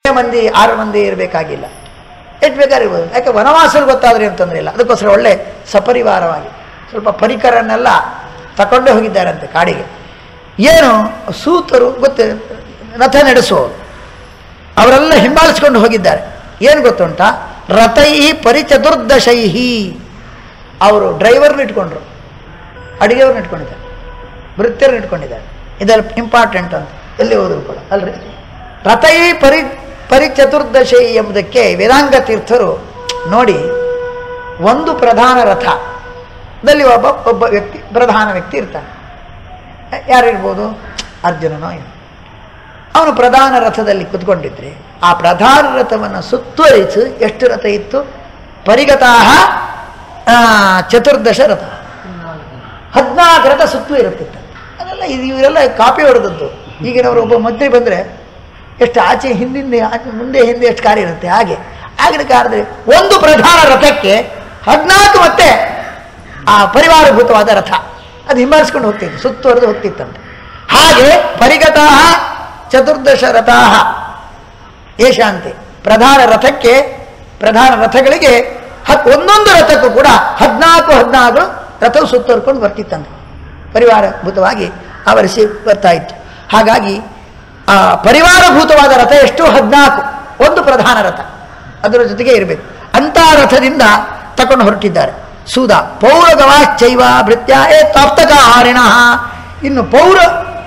ಮಂದಿ ಆರು ಮಂದಿ ಇರಬೇಕಾಗಿಲ್ಲ ಎಷ್ಟು ಬೇಕಾದ್ರೆ ಇರ್ಬೋದು ಯಾಕೆ ವನವಾಸರು ಗೊತ್ತಾದ್ರೆ ಅಂತಂದ್ರೆ ಇಲ್ಲ ಅದಕ್ಕೋಸ್ಕರ ಒಳ್ಳೆ ಸಪರಿವಾರವಾಗಿ ಸ್ವಲ್ಪ ಪರಿಕರನ್ನೆಲ್ಲ ತಗೊಂಡೇ ಹೋಗಿದ್ದಾರಂತೆ ಕಾಡಿಗೆ ಏನು ಸೂತರು ಗೊತ್ತೇ ರಥ ನಡೆಸುವವರು ಅವರೆಲ್ಲ ಹಿಂಬಾಲಿಸ್ಕೊಂಡು ಹೋಗಿದ್ದಾರೆ ಏನು ಗೊತ್ತುಂಟಾ ರಥೈ ಪರಿಚತುರ್ದಶೈಹಿ ಅವರು ಡ್ರೈವರ್ನ ಇಟ್ಕೊಂಡ್ರು ಅಡಿಗೆಯವ್ರನ್ನ ಇಟ್ಕೊಂಡಿದ್ದಾರೆ ವೃತ್ತಿಯರನ್ನ ಇಟ್ಕೊಂಡಿದ್ದಾರೆ ಇದೆಲ್ಲ ಇಂಪಾರ್ಟೆಂಟ್ ಅಂತ ಎಲ್ಲಿ ಹೋದ್ರು ಕೂಡ ಅಲ್ರಿ ರಥೈ ಪರಿ ಪರಿಚತುರ್ದಶಿ ಎಂಬುದಕ್ಕೆ ವೇದಾಂಗ ತೀರ್ಥರು ನೋಡಿ ಒಂದು ಪ್ರಧಾನ ರಥದಲ್ಲಿ ಒಬ್ಬ ಒಬ್ಬ ವ್ಯಕ್ತಿ ಪ್ರಧಾನ ವ್ಯಕ್ತಿ ಇರ್ತಾನೆ ಯಾರಿರ್ಬೋದು ಅರ್ಜುನನೋ ಏನು ಅವನು ಪ್ರಧಾನ ರಥದಲ್ಲಿ ಕುತ್ಕೊಂಡಿದ್ರೆ ಆ ಪ್ರಧಾನ ರಥವನ್ನು ಸುತ್ತುವರಿಸಿ ಎಷ್ಟು ರಥ ಇತ್ತು ಪರಿಗತಾಹ ಆ, ಚತುರ್ದಶ ರಥ ಹದಿನಾಲ್ಕು ರಥ ಸುತ್ತು ಇರುತ್ತಿತ್ತು ಅದೆಲ್ಲ ಇದು ಇವರೆಲ್ಲ ಕಾಪಿ ಹೊಡೆದದ್ದು ಈಗಿನವರು ಒಬ್ಬ ಮಂತ್ರಿ ಬಂದರೆ ಎಷ್ಟು ಆಚೆ ಹಿಂದಿಂದ ಆಚೆ ಮುಂದೆ ಹಿಂದೆ ಎಷ್ಟು ಕಾರ್ಯ ಇರುತ್ತೆ ಹಾಗೆ ಆಗಿನ ಕಾಲದಲ್ಲಿ ಒಂದು ಪ್ರಧಾನ ರಥಕ್ಕೆ ಹದಿನಾಲ್ಕು ಮತ್ತೆ ಆ ಪರಿವಾರಭೂತವಾದ ರಥ ಅದು ಹಿಂಬಾಲಿಸ್ಕೊಂಡು ಹೋಗ್ತಿತ್ತು ಸುತ್ತುವರೆದು ಹೋಗ್ತಿತ್ತಂತೆ ಹಾಗೆ ಪರಿಗತಾ ಚತುರ್ದಶ ರಥಾ ಏಷಾಂತಿ ಪ್ರಧಾನ ರಥಕ್ಕೆ ಪ್ರಧಾನ ರಥಗಳಿಗೆ ಹತ್ ಒಂದೊಂದು ರಥಕ್ಕೂ ಕೂಡ ಹದಿನಾಲ್ಕು ಹದಿನಾಲ್ಕು ರಥವು ಸುತ್ತುವರ್ಕೊಂಡು ಬರ್ತಿತ್ತಂತೆ ಪರಿವಾರಭೂತವಾಗಿ ಆವರಿಸಿ ಬರ್ತಾ ಇತ್ತು ಹಾಗಾಗಿ ಆ ಪರಿವಾರಭೂತವಾದ ರಥ ಎಷ್ಟು ಹದಿನಾಲ್ಕು ಒಂದು ಪ್ರಧಾನ ರಥ ಅದರ ಜೊತೆಗೆ ಇರಬೇಕು ಅಂಥ ರಥದಿಂದ ತಕೊಂಡು ಹೊರಟಿದ್ದಾರೆ ಸೂದ ಪೌರಗವಾಶ್ಚೈವ ಭೃತ್ಯ ಏ ತಾಪ್ತಕಾರಿಣ ಇನ್ನು ಪೌರ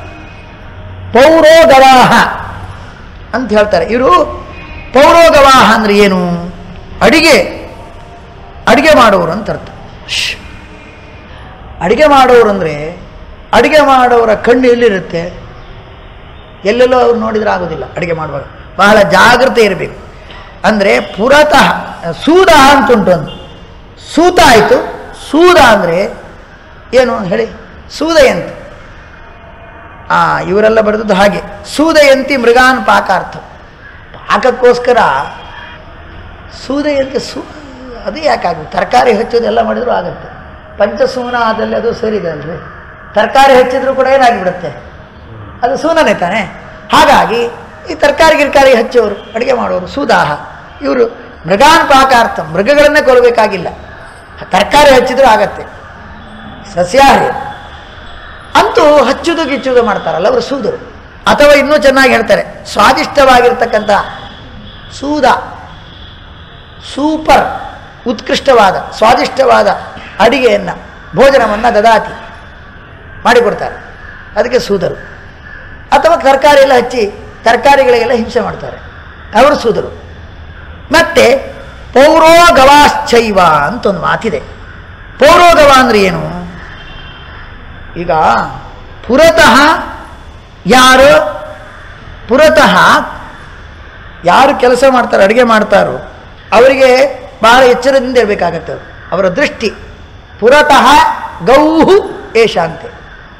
ಪೌರೋಗವಾಹ ಅಂತ ಹೇಳ್ತಾರೆ ಇವರು ಪೌರೋಗವಾಹ ಅಂದ್ರೆ ಏನು ಅಡಿಗೆ ಅಡಿಗೆ ಮಾಡೋರು ಅಂತ ಅರ್ಥ ಶ್. ಅಡಿಗೆ ಮಾಡೋರು ಅಂದರೆ ಅಡಿಗೆ ಮಾಡೋರ ಕಣ್ಣು ಎಲ್ಲಿರುತ್ತೆ ಎಲ್ಲೆಲ್ಲೋ ಅವ್ರು ನೋಡಿದ್ರೆ ಆಗೋದಿಲ್ಲ ಅಡಿಗೆ ಮಾಡುವಾಗ ಬಹಳ ಜಾಗ್ರತೆ ಇರಬೇಕು ಅಂದರೆ ಪುರತಃ ಸೂದ ಅಂತುಂಟು ಒಂದು ಸೂತ ಆಯಿತು ಸೂದ ಅಂದರೆ ಏನು ಹೇಳಿ ಸೂದಯಂತಿ ಆ ಇವರೆಲ್ಲ ಬರೆದದ್ದು ಹಾಗೆ ಸೂದಯಂತಿ ಮೃಗಾನ್ ಪಾಕಾರ್ಥ ಪಾಕಕ್ಕೋಸ್ಕರ ಸೂದಯಂತಿ ಸೂ ಅದು ಯಾಕಾಗುತ್ತೆ ತರಕಾರಿ ಹೆಚ್ಚೋದೆಲ್ಲ ಮಾಡಿದ್ರು ಆಗುತ್ತೆ ಪಂಚಸೂನ ಆದಲ್ಲಿ ಅದು ಸರಿದೆ ಅಲ್ರಿ ತರಕಾರಿ ಹೆಚ್ಚಿದ್ರು ಕೂಡ ಏನಾಗಿಬಿಡುತ್ತೆ ಅದು ಸೂನನೇ ತಾನೆ ಹಾಗಾಗಿ ಈ ತರಕಾರಿ ಗಿರ್ಕಾರಿ ಹಚ್ಚೋರು ಅಡುಗೆ ಮಾಡೋರು ಸೂದಾಹ ಇವರು ಮೃಗಾನ್ ಪಾಕಾರ್ಥ ಮೃಗಗಳನ್ನೇ ಕೊಲ್ಲಬೇಕಾಗಿಲ್ಲ ತರಕಾರಿ ಹಚ್ಚಿದ್ರೂ ಆಗತ್ತೆ ಸಸ್ಯಾಹಾರಿ ಅಂತೂ ಹಚ್ಚುದು ಗಿಚ್ಚುದು ಮಾಡ್ತಾರಲ್ಲ ಅವರು ಸೂದರು ಅಥವಾ ಇನ್ನೂ ಚೆನ್ನಾಗಿ ಹೇಳ್ತಾರೆ ಸ್ವಾದಿಷ್ಟವಾಗಿರ್ತಕ್ಕಂಥ ಸೂದ ಸೂಪರ್ ಉತ್ಕೃಷ್ಟವಾದ ಸ್ವಾದಿಷ್ಟವಾದ ಅಡಿಗೆಯನ್ನು ಭೋಜನವನ್ನು ದದಾತಿ ಮಾಡಿಕೊಡ್ತಾರೆ ಅದಕ್ಕೆ ಸೂದರು ಅಥವಾ ತರಕಾರಿ ಎಲ್ಲ ಹಚ್ಚಿ ತರಕಾರಿಗಳಿಗೆಲ್ಲ ಹಿಂಸೆ ಮಾಡ್ತಾರೆ ಅವರು ಸೂದರು ಮತ್ತೆ ಪೌರೋಗವಾಶ್ಚೈವ ಅಂತ ಒಂದು ಮಾತಿದೆ ಪೌರೋಗವ ಅಂದ್ರೆ ಏನು ಈಗ ಪುರತಃ ಯಾರು ಪುರತಃ ಯಾರು ಕೆಲಸ ಮಾಡ್ತಾರೆ ಅಡುಗೆ ಮಾಡ್ತಾರೋ ಅವರಿಗೆ ಬಹಳ ಎಚ್ಚರದಿಂದ ಇರಬೇಕಾಗತ್ತೆ ಅವರು. ಅವರ ದೃಷ್ಟಿ ಪುರತಃ ಗೌಹು ಏಷಾಂತೆ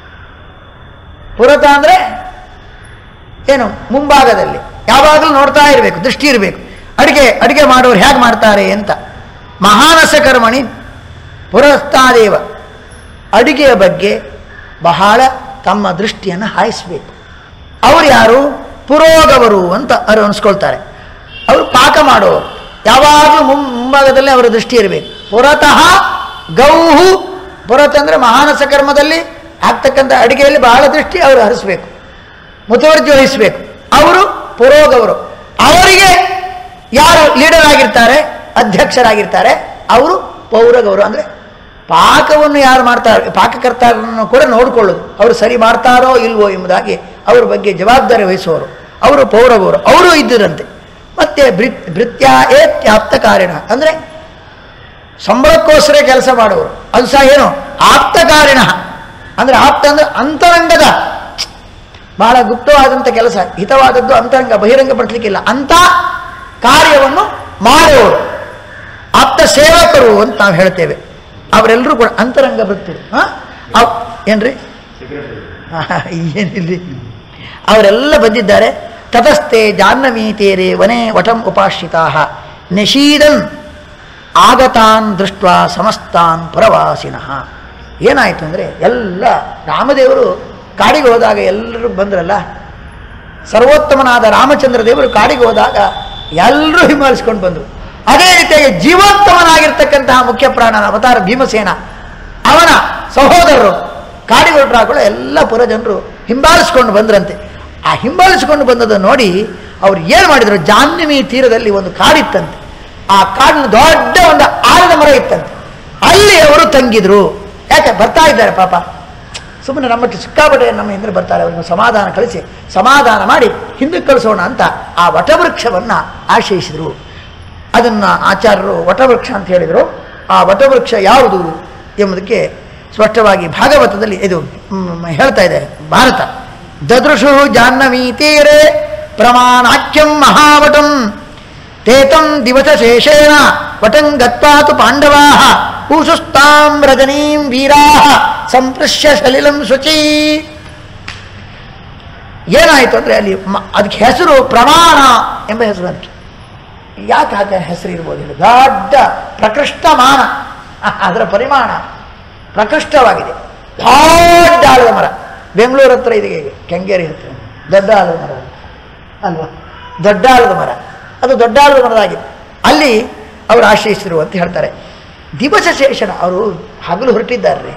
ಪುರತ ಅಂದರೆ ಏನು ಮುಂಭಾಗದಲ್ಲಿ ಯಾವಾಗಲೂ ನೋಡ್ತಾ ಇರಬೇಕು ದೃಷ್ಟಿ ಇರಬೇಕು ಅಡುಗೆ ಅಡುಗೆ ಮಾಡೋರು ಹೇಗೆ ಮಾಡ್ತಾರೆ ಅಂತ ಮಹಾನಸ ಕರ್ಮಣಿ ಪುರಸ್ತಾದೇವ ಅಡುಗೆಯ ಬಗ್ಗೆ ಬಹಳ ತಮ್ಮ ದೃಷ್ಟಿಯನ್ನು ಹಾಯಿಸಬೇಕು ಅವರು ಯಾರು ಪುರೋಗವರು ಅಂತ ಅವರು ಅನಿಸ್ಕೊಳ್ತಾರೆ ಅವರು ಪಾಕ ಮಾಡೋರು ಯಾವಾಗಲೂ ಮುಂ ಮುಂಭಾಗದಲ್ಲಿ ಅವರ ದೃಷ್ಟಿ ಇರಬೇಕು ಪುರತಃ ಗೌಹು ಪುರತ ಅಂದರೆ ಮಹಾನಸ ಕರ್ಮದಲ್ಲಿ ಆಗ್ತಕ್ಕಂಥ ಅಡುಗೆಯಲ್ಲಿ ಬಹಳ ದೃಷ್ಟಿ ಅವರು ಹರಿಸ್ಬೇಕು ಮುತುವರ್ಜಿ ವಹಿಸಬೇಕು ಅವರು ಪುರೋಗವರು ಅವರಿಗೆ ಯಾರು ಲೀಡರ್ ಆಗಿರ್ತಾರೆ ಅಧ್ಯಕ್ಷರಾಗಿರ್ತಾರೆ ಅವರು ಪೌರಗವರು ಅಂದರೆ ಪಾಕವನ್ನು ಯಾರು ಮಾಡ್ತಾರೆ ಪಾಕಕರ್ತರನ್ನು ಕೂಡ ನೋಡಿಕೊಳ್ಳೋದು ಅವರು ಸರಿ ಮಾಡ್ತಾರೋ ಇಲ್ವೋ ಎಂಬುದಾಗಿ ಅವರ ಬಗ್ಗೆ ಜವಾಬ್ದಾರಿ ವಹಿಸುವವರು ಅವರು ಪೌರಗವರು ಅವರು ಇದ್ದಿರಂತೆ ಮತ್ತೆ ಭೃತ್ ಭೃತ್ಯ ಏತ್ಯಾಪ್ತ ಕಾರಣ ಅಂದರೆ ಸಂಬಳಕ್ಕೋಸ್ಕರ ಕೆಲಸ ಮಾಡುವವರು ಅದು ಸಹ ಏನು ಆಪ್ತಕಾರಿಣ ಅಂದರೆ ಆಪ್ತ ಅಂದರೆ ಅಂತರಂಗದ ಬಹಳ ಗುಪ್ತವಾದಂಥ ಕೆಲಸ ಹಿತವಾದದ್ದು ಅಂತರಂಗ ಬಹಿರಂಗ ಪಡಿಸಲಿಕ್ಕಿಲ್ಲ ಅಂಥ ಕಾರ್ಯವನ್ನು ಮಾಡುವವರು ಆಪ್ತ ಸೇವಕರು ಅಂತ ನಾವು ಹೇಳ್ತೇವೆ ಅವರೆಲ್ಲರೂ ಕೂಡ ಅಂತರಂಗ ವೃತ್ತಿರು ಹಾಂ ಅವ್ ಏನ್ರಿ ಏನಿಲ್ಲ ಅವರೆಲ್ಲ ಬಂದಿದ್ದಾರೆ ತತಸ್ಥೆ ಜಾಹ್ನವೀತೇರೆ ವನೆ ವಟಂ ಉಪಾಶ್ರಿತಾ ನಿಶೀದನ್ ಆಗತಾನ್ ದೃಷ್ಟ ಸಮಸ್ತಾನ್ ಪರವಾಸಿನಃ ಏನಾಯಿತು ಅಂದರೆ ಎಲ್ಲ ರಾಮದೇವರು ಕಾಡಿಗೆ ಹೋದಾಗ ಎಲ್ಲರೂ ಬಂದ್ರಲ್ಲ ಸರ್ವೋತ್ತಮನಾದ ರಾಮಚಂದ್ರ ದೇವರು ಕಾಡಿಗೆ ಹೋದಾಗ ಎಲ್ಲರೂ ಹಿಂಬಾಲಿಸ್ಕೊಂಡು ಬಂದರು ಅದೇ ರೀತಿಯಾಗಿ ಜೀವೋತ್ತಮನಾಗಿರ್ತಕ್ಕಂತಹ ಮುಖ್ಯ ಪ್ರಾಣನ ಅವತಾರ ಭೀಮಸೇನ ಅವನ ಸಹೋದರರು ಕಾಡಿಗೆ ಹೊರಟಾಗಳು ಎಲ್ಲ ಪುರಜನರು ಹಿಂಬಾಲಿಸ್ಕೊಂಡು ಬಂದ್ರಂತೆ ಆ ಹಿಂಬಾಲಿಸ್ಕೊಂಡು ಬಂದದ್ದು ನೋಡಿ ಅವ್ರು ಏನು ಮಾಡಿದ್ರು ಜಾಹ್ನವಿ ತೀರದಲ್ಲಿ ಒಂದು ಕಾಡಿತ್ತಂತೆ ಆ ಕಾಡಿನ ದೊಡ್ಡ ಒಂದು ಆಲದ ಮರ ಇತ್ತಂತೆ ಅಲ್ಲಿ ಅವರು ತಂಗಿದ್ರು ಯಾಕೆ ಬರ್ತಾ ಇದ್ದಾರೆ ಪಾಪ ಸುಮ್ಮನೆ ನಮ್ಮಟ್ಟು ಸಿಕ್ಕಾಪಟ್ಟೆ ನಮ್ಮ ಹಿಂದೆ ಬರ್ತಾರೆ ಅವ್ರನ್ನ ಸಮಾಧಾನ ಕಳಿಸಿ ಸಮಾಧಾನ ಮಾಡಿ ಹಿಂದಕ್ಕೆ ಕಳಿಸೋಣ ಅಂತ ಆ ವಟವೃಕ್ಷವನ್ನು ಆಶ್ರಯಿಸಿದರು ಅದನ್ನು ಆಚಾರ್ಯರು ವಟವೃಕ್ಷ ಅಂತ ಹೇಳಿದರು ಆ ವಟವೃಕ್ಷ ಯಾವುದು ಎಂಬುದಕ್ಕೆ ಸ್ಪಷ್ಟವಾಗಿ ಭಾಗವತದಲ್ಲಿ ಇದು ಮ್, ಹೇಳ್ತಾ ಇದೆ ಭಾರತ ದದೃಶು ಜಾಹ್ನವೀ ತೀರೆ ಪ್ರಮಾಣಾಖ್ಯಂ ಮಹಾವಟಂ ತೇತಂ ದಿವಸ ಶೇಷೇಣ ವಟಂ ಗತ್ವಾತು ಪಾಂಡವಾ ಊಸುಸ್ತಾಂ ರಜನೀಂ ವೀರಾ ಸಂಪೃಶ್ಯ ಸಲಿಲಂ ಶುಚಿ ಏನಾಯಿತು ಅಂದರೆ ಅಲ್ಲಿ ಮ- ಅದಕ್ಕೆ ಹೆಸರು ಪ್ರಮಾಣ ಎಂಬ ಹೆಸರು ಅಂತ ಯಾಕೆ ಆತ ಹೆಸರು ಇರ್ಬೋದು ಹೇಳಿ ದೊಡ್ಡ ಪ್ರಕೃಷ್ಟಮಾನ ಅದರ ಪರಿಮಾಣ ಪ್ರಕೃಷ್ಟವಾಗಿದೆ ದೊಡ್ಡ ಆಲದ ಮರ ಬೆಂಗಳೂರು ಹತ್ರ ಇದೆ ಈಗ ಕೆಂಗೇರಿ ಹತ್ರ ದೊಡ್ಡ ಆಲದ ಮರ ಅಲ್ವಾ ದೊಡ್ಡ ಆಲದ ಮರ ಅದು ದೊಡ್ಡ ಆಲದ ಮರದಾಗಿದೆ ಅಲ್ಲಿ ಅವರು ಆಶ್ರಯಿಸಿದರು ಅಂತ ಹೇಳ್ತಾರೆ ದಿವಸ ಶೇಷನ ಅವರು ಹಗಲು ಹೊರಟಿದ್ದಾರೆ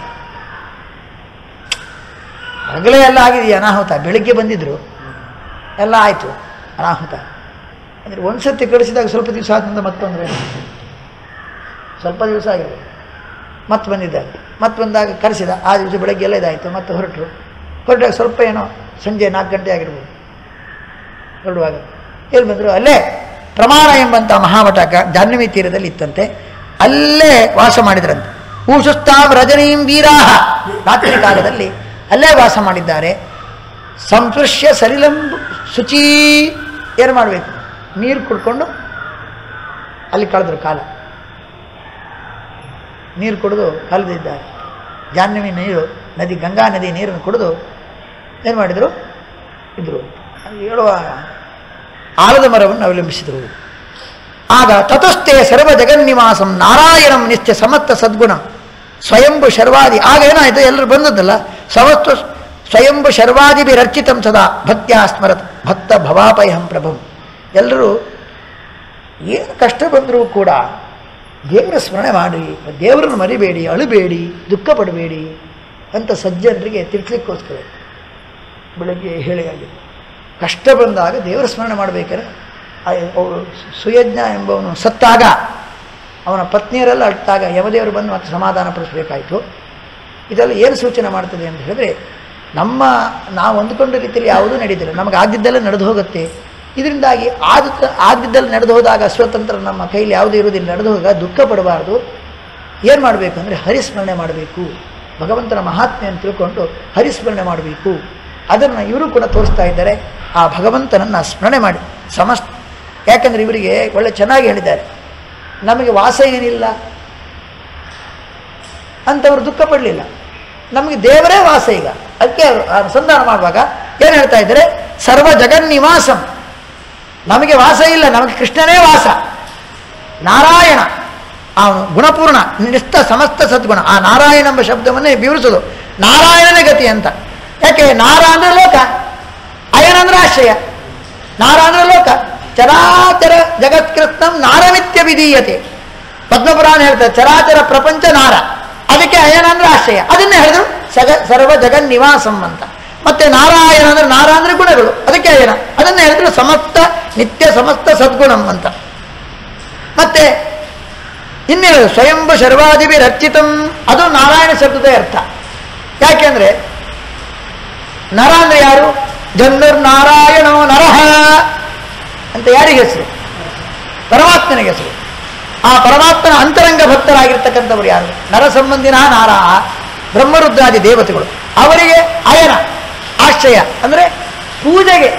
ಹಗಲೇ ಎಲ್ಲ ಆಗಿದೆಯಾ ಅನಾಹುತ ಬೆಳಿಗ್ಗೆ ಬಂದಿದ್ರು ಎಲ್ಲ ಆಯಿತು ಅನಾಹುತ ಅಂದರೆ ಒಂದು ಸತಿ ಕಳಿಸಿದಾಗ ಸ್ವಲ್ಪ ದಿವಸ ಆದ್ಮೇಲೆ ಮತ್ತೊಂದ್ರೆ ಸ್ವಲ್ಪ ದಿವಸ ಆಗಿದೆ ಮತ್ತೆ ಬಂದಿದ್ದಾರೆ ಮತ್ತೆ ಬಂದಾಗ ಕರೆಸಿದ ಆ ದಿವಸ ಬೆಳಗ್ಗೆ ಎಲ್ಲ ಇದಾಯಿತು ಮತ್ತೆ ಹೊರಟರು ಹೊರಟಾಗ ಸ್ವಲ್ಪ ಏನೋ ಸಂಜೆ ನಾಲ್ಕು ಗಂಟೆ ಆಗಿರ್ಬೋದು ಹೊರಡುವಾಗ ಎಲ್ಲಿ ಬಂದರು ಅಲ್ಲೇ ಪ್ರಮಾಣ ಎಂಬಂಥ ಮಹಾಮಠಕ ಜಾಹ್ನವಿ ತೀರದಲ್ಲಿ ಇತ್ತಂತೆ ಅಲ್ಲೇ ವಾಸ ಮಾಡಿದ್ರಂತೆ ಊಸುಸ್ತಾಂ ರಜನೀಂ ವೀರಾಹ ರಾತ್ರಿ ಕಾಲದಲ್ಲಿ ಅಲ್ಲೇ ವಾಸ ಮಾಡಿದ್ದಾರೆ ಸಂಪೃಶ್ಯ ಸಲಿಲಂ ಶುಚಿ ಏನು ಮಾಡಬೇಕು ನೀರು ಕುಡ್ಕೊಂಡು ಅಲ್ಲಿ ಕಳೆದ್ರು ಕಾಲ ನೀರು ಕುಡಿದು ಕಳೆದಿದ್ದಾರೆ ಜಾಹ್ನವಿ ನೀರು ನದಿ ಗಂಗಾ ನದಿ ನೀರನ್ನು ಕುಡಿದು ಏನು ಮಾಡಿದರು ಇದ್ರು ಹೇಳುವ ಆಲದ ಮರವನ್ನು ಅವಲಂಬಿಸಿದರು ಆಗ ತತಸ್ಥೆ ಸರ್ವ ಜಗನ್ನಿವಾಸಂ ನಾರಾಯಣಂ ನಿತ್ಯ ಸಮಸ್ತ ಸದ್ಗುಣ ಸ್ವಯಂಭು ಶರ್ವಾದಿ ಆಗ ಏನಾಯಿತು ಎಲ್ಲರೂ ಬಂದದ್ದಲ್ಲ ಸಮಸ್ತ ಸ್ವಯಂಭು ಶರ್ವಾದಿಭಿರರ್ಚಿತಂ ಸದಾ ಭಕ್ತ್ಯಾ ಸ್ಮರತ್ ಭಕ್ತ ಭವಾಪಯಹಂ ಪ್ರಭಂ ಎಲ್ಲರೂ ಏನು ಕಷ್ಟ ಬಂದರೂ ಕೂಡ ದೇವರ ಸ್ಮರಣೆ ಮಾಡಿ ದೇವರನ್ನು ಮರಿಬೇಡಿ ಅಳಬೇಡಿ ದುಃಖ ಪಡಬೇಡಿ ಅಂತ ಸಜ್ಜನರಿಗೆ ತಿಳಿಸ್ಲಿಕ್ಕೋಸ್ಕರ ಬೆಳಗ್ಗೆ ಹೇಳಿ ಆಗಿದೆ ಕಷ್ಟ ಬಂದಾಗ ದೇವರ ಸ್ಮರಣೆ ಮಾಡಬೇಕಾದ್ರೆ ಅವಳು ಸುಯಜ್ಞ ಎಂಬವನು ಸತ್ತಾಗ ಅವನ ಪತ್ನಿಯರೆಲ್ಲ ಅಳ್ತಾಗ ಯಮದೇವರು ಬಂದು ಮತ್ತೆ ಸಮಾಧಾನ ಪಡಿಸಬೇಕಾಯಿತು ಇದೆಲ್ಲ ಏನು ಸೂಚನೆ ಮಾಡ್ತದೆ ಅಂತ ಹೇಳಿದ್ರೆ ನಮ್ಮ ನಾವು ಅಂದುಕೊಂಡ ರೀತಿಯಲ್ಲಿ ಯಾವುದೂ ನಡೀತಿಲ್ಲ ನಮಗೆ ಆಗಿದ್ದೆಲ್ಲ ನಡೆದು ಹೋಗುತ್ತೆ ಇದರಿಂದಾಗಿ ಆದ ಆಗಿದ್ದಲ್ಲಿ ನಡೆದು ಹೋದಾಗ ಸ್ವತಂತ್ರ ನಮ್ಮ ಕೈಲಿ ಯಾವುದೂ ಇರುವುದಿಲ್ಲ ನಡೆದು ಹೋದಾಗ ದುಃಖ ಪಡಬಾರ್ದು ಏನು ಮಾಡಬೇಕು ಅಂದರೆ ಹರಿಸ್ಮರಣೆ ಮಾಡಬೇಕು ಭಗವಂತನ ಮಹಾತ್ಮೆಯನ್ನು ತಿಳ್ಕೊಂಡು ಹರಿಸ್ಮರಣೆ ಮಾಡಬೇಕು ಅದನ್ನು ಇವರು ಕೂಡ ತೋರಿಸ್ತಾ ಇದ್ದಾರೆ ಆ ಭಗವಂತನನ್ನು ಸ್ಮರಣೆ ಮಾಡಿ ಸಮಸ್ತ ಯಾಕಂದರೆ ಇವರಿಗೆ ಒಳ್ಳೆ ಚೆನ್ನಾಗಿ ಹೇಳಿದ್ದಾರೆ ನಮಗೆ ವಾಸ ಏನಿಲ್ಲ ಅಂತವರು ದುಃಖ ಪಡಲಿಲ್ಲ ನಮಗೆ ದೇವರೇ ವಾಸ ಈಗ ಅದಕ್ಕೆ ಅವರು ಅನುಸಂಧಾನ ಮಾಡುವಾಗ ಏನು ಹೇಳ್ತಾ ಇದ್ದಾರೆ ಸರ್ವ ಜಗನ್ನಿವಾಸಂ ನಮಗೆ ವಾಸ ಇಲ್ಲ ನಮಗೆ ಕೃಷ್ಣನೇ ವಾಸ ನಾರಾಯಣ ಅವನು ಗುಣಪೂರ್ಣ ನಿಸ್ತ ಸಮಸ್ತ ಸದ್ಗುಣ ಆ ನಾರಾಯಣ ಎಂಬ ಶಬ್ದವನ್ನೇ ವಿವರಿಸೋದು ನಾರಾಯಣನೇ ಗತಿ ಅಂತ ಯಾಕೆ ನಾರ ಅಂದರೆ ಲೋಕ ಅಯನ ಅಂದ್ರೆ ಆಶ್ರಯ ನಾರ ಅಂದ್ರೆ ಲೋಕ ಚರಾಚರ ಜಗತ್ಕೃತ್ನಂ ನಾರಮಿತ್ಯ ವಿಧೀಯತೆ ಪದ್ಮಪುರಾಣ ಹೇಳ್ತಾರೆ ಚರಾಚರ ಪ್ರಪಂಚ ನಾರ ಅದಕ್ಕೆ ಅಯನ ಅಂದ್ರೆ ಆಶ್ರಯ ಅದನ್ನೇ ಹೇಳಿದ್ರು ಸಗ ಸರ್ವ ಜಗನ್ ನಿವಾಸಂ ಅಂತ ಮತ್ತೆ ನಾರಾಯಣ ಅಂದ್ರೆ ನಾರ ಅಂದ್ರೆ ಗುಣಗಳು ಅದಕ್ಕೆ ಅಯನ ಅದನ್ನೇ ಹೇಳಿದ್ರು ಸಮಸ್ತ ನಿತ್ಯ ಸಮಸ್ತ ಸದ್ಗುಣಂ ಅಂತ ಮತ್ತೆ ಇನ್ನೇನು ಸ್ವಯಂಭು ಶರ್ವಾದಿಭಿ ರಚಿತಂ ಅದು ನಾರಾಯಣ ಶಬ್ದದ ಅರ್ಥ ಯಾಕೆಂದ್ರೆ ನರ ಅಂದ್ರೆ ಯಾರು ಜನ್ಮರ್ ನಾರಾಯಣೋ ನರಹ ಅಂತ ಯಾರಿಗೆ ಹೆಸರು ಪರಮಾತ್ಮನಿಗೆ ಹೆಸರು ಆ ಪರಮಾತ್ಮನ ಅಂತರಂಗ ಭಕ್ತರಾಗಿರ್ತಕ್ಕಂಥವ್ರು ಯಾರು ನರ ಸಂಬಂಧಿನ ನಾರ ಬ್ರಹ್ಮರುದ್ರಾದಿ ದೇವತೆಗಳು ಅವರಿಗೆ ಅಯನ ಆಶ್ರಯ ಅಂದರೆ ಪೂಜೆಗೆ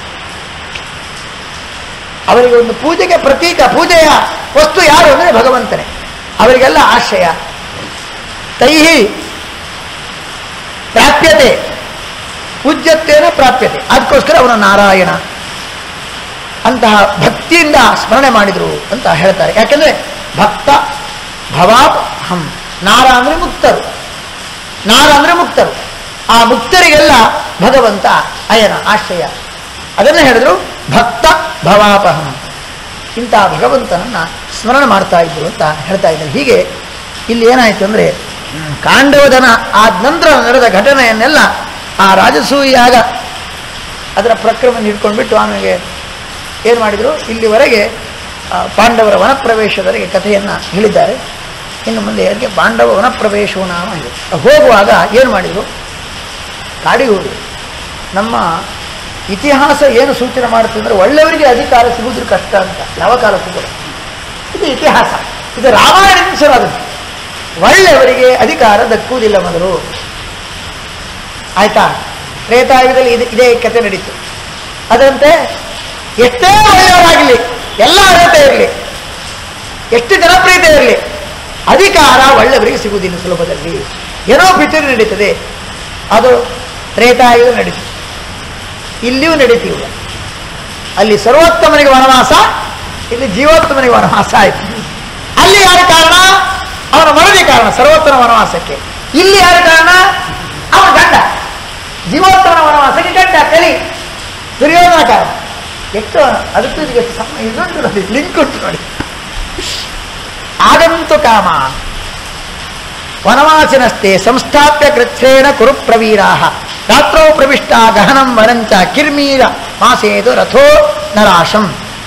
ಅವರಿಗೆ ಒಂದು ಪೂಜೆಗೆ ಪ್ರತೀಕ ಪೂಜೆಯ ವಸ್ತು ಯಾರು ಅಂದರೆ ಭಗವಂತನೇ ಅವರಿಗೆಲ್ಲ ಆಶ್ರಯ ತೈಹಿ ಪ್ರಾಪ್ಯತೆ ಪೂಜ್ಯತ್ವೇನ ಪ್ರಾಪ್ಯತೆ ಅದಕ್ಕೋಸ್ಕರ ಅವನು ನಾರಾಯಣ ಅಂತಹ ಭಕ್ತಿಯಿಂದ ಸ್ಮರಣೆ ಮಾಡಿದರು ಅಂತ ಹೇಳ್ತಾರೆ ಯಾಕೆಂದರೆ ಭಕ್ತ ಭವಾಪ್ ಹಂ ನಾರ ಅಂದರೆ ಮುಕ್ತರು ನಾರ ಅಂದರೆ ಮುಕ್ತರು ಆ ಮುಕ್ತರಿಗೆಲ್ಲ ಭಗವಂತ ಅಯನ ಆಶ್ರಯ ಅದನ್ನು ಹೇಳಿದ್ರು ಭಕ್ತ ಭವಾಪಹಂ ಇಂಥ ಭಗವಂತನನ್ನು ಸ್ಮರಣೆ ಮಾಡ್ತಾ ಇದ್ರು ಅಂತ ಹೇಳ್ತಾ ಇದ್ದಾರೆ ಹೀಗೆ ಇಲ್ಲಿ ಏನಾಯಿತು ಅಂದರೆ ಕಾಂಡವದನ ಆದ ನಂತರ ನಡೆದ ಘಟನೆಯನ್ನೆಲ್ಲ ಆ ರಾಜಸೂಯಾಗ ಅದರ ಪ್ರಕ್ರಮ ಹಿಡ್ಕೊಂಡ್ಬಿಟ್ಟು ಆಮೇಲೆ ಏನು ಮಾಡಿದರು ಇಲ್ಲಿವರೆಗೆ ಆ, ಪಾಂಡವರ ವನಪ್ರವೇಶದವರೆಗೆ ಕಥೆಯನ್ನು ಹೇಳಿದ್ದಾರೆ ಇನ್ನು ಮುಂದೆ ಅದಕ್ಕೆ ಪಾಂಡವ ವನಪ್ರವೇಶವು ನಾಮ ಇದೆ ಹೋಗುವಾಗ ಏನು ಮಾಡಿದರು ಕಾಡಿಗೆ ಹೋದರು ನಮ್ಮ ಇತಿಹಾಸ ಏನು ಸೂಚನೆ ಮಾಡುತ್ತೆ ಅಂದರೆ ಒಳ್ಳೆಯವರಿಗೆ ಅಧಿಕಾರ ಸಿಗುವುದು ಕಷ್ಟ ಅಂತ ಯಾವ ಕಾಲಕ್ಕೂ ಕೂಡ ಇದು ಇತಿಹಾಸ ಇದು ರಾಮಾಯಣದಿಂದ ಶುರುವಾಗುತ್ತೆ ಒಳ್ಳೆಯವರಿಗೆ ಅಧಿಕಾರ ದಕ್ಕುವುದಿಲ್ಲ ಮೊದಲು ಆಯ್ತಾ ತ್ರೇತಾಯುಗದಲ್ಲಿ ಇದು ಇದೇ ಕಥೆ ನಡೀತು ಅದರಂತೆ ಎಷ್ಟೇ ಒಳ್ಳೆಯವರಾಗಲಿ ಎಲ್ಲ ಅರ್ಹತೆ ಇರಲಿ ಎಷ್ಟು ಜನಪ್ರಿಯತೆ ಇರಲಿ ಅಧಿಕಾರ ಒಳ್ಳೆಯವರಿಗೆ ಸಿಗುವುದಿಲ್ಲ ಸುಲಭದಲ್ಲಿ ಏನೋ ಪಿತೂರಿ ನಡೀತದೆ ಅದು ತ್ರೇತಾಯುಗ ನಡೀತು ಇಲ್ಲಿಯೂ ನಡೀತೀವಿ ಅಲ್ಲಿ ಸರ್ವೋತ್ತಮನಿಗೆ ವನವಾಸ ಇಲ್ಲಿ ಜೀವೋತ್ತಮನಿಗೆ ವನವಾಸ ಆಯಿತು ಅಲ್ಲಿ ಯಾರ ಕಾರಣ ಅವನ ಮರದಿ ಕಾರಣ ಸರ್ವೋತ್ತಮ ವನವಾಸಕ್ಕೆ ಇಲ್ಲಿ ಯಾರ ಕಾರಣ ಅವನ ಗಂಡ ಜೀವೋತ್ತಮನ ವನವಾಸಕ್ಕೆ ಗಂಡ ಕಲಿ ದುರ್ಯೋಧನ ಕಾರಣ ಎಷ್ಟು ಅದಕ್ಕೂ ಇದಕ್ಕೆ ಸಮ ಇದುಂಟು ನೋಡಿ ಲಿಂಕ್ ಉಂಟು ನೋಡಿ ಆಗಂತು ಕಾಮ ವನವಾಸಿನಸ್ತೆ ಸಂಸ್ಥಾಪ್ಯ ಕೃಚ್ಛ್ರೇಣ ಕುರು ಪ್ರವೀರಾ ರಾತ್ರೋ ಪ್ರವಿಷ್ಟ ಗಹನಂ ವನಂಚ ಕಿರ್ಮೀರ ಮಾಸೇದು ರಥೋ ನರಾಶಂ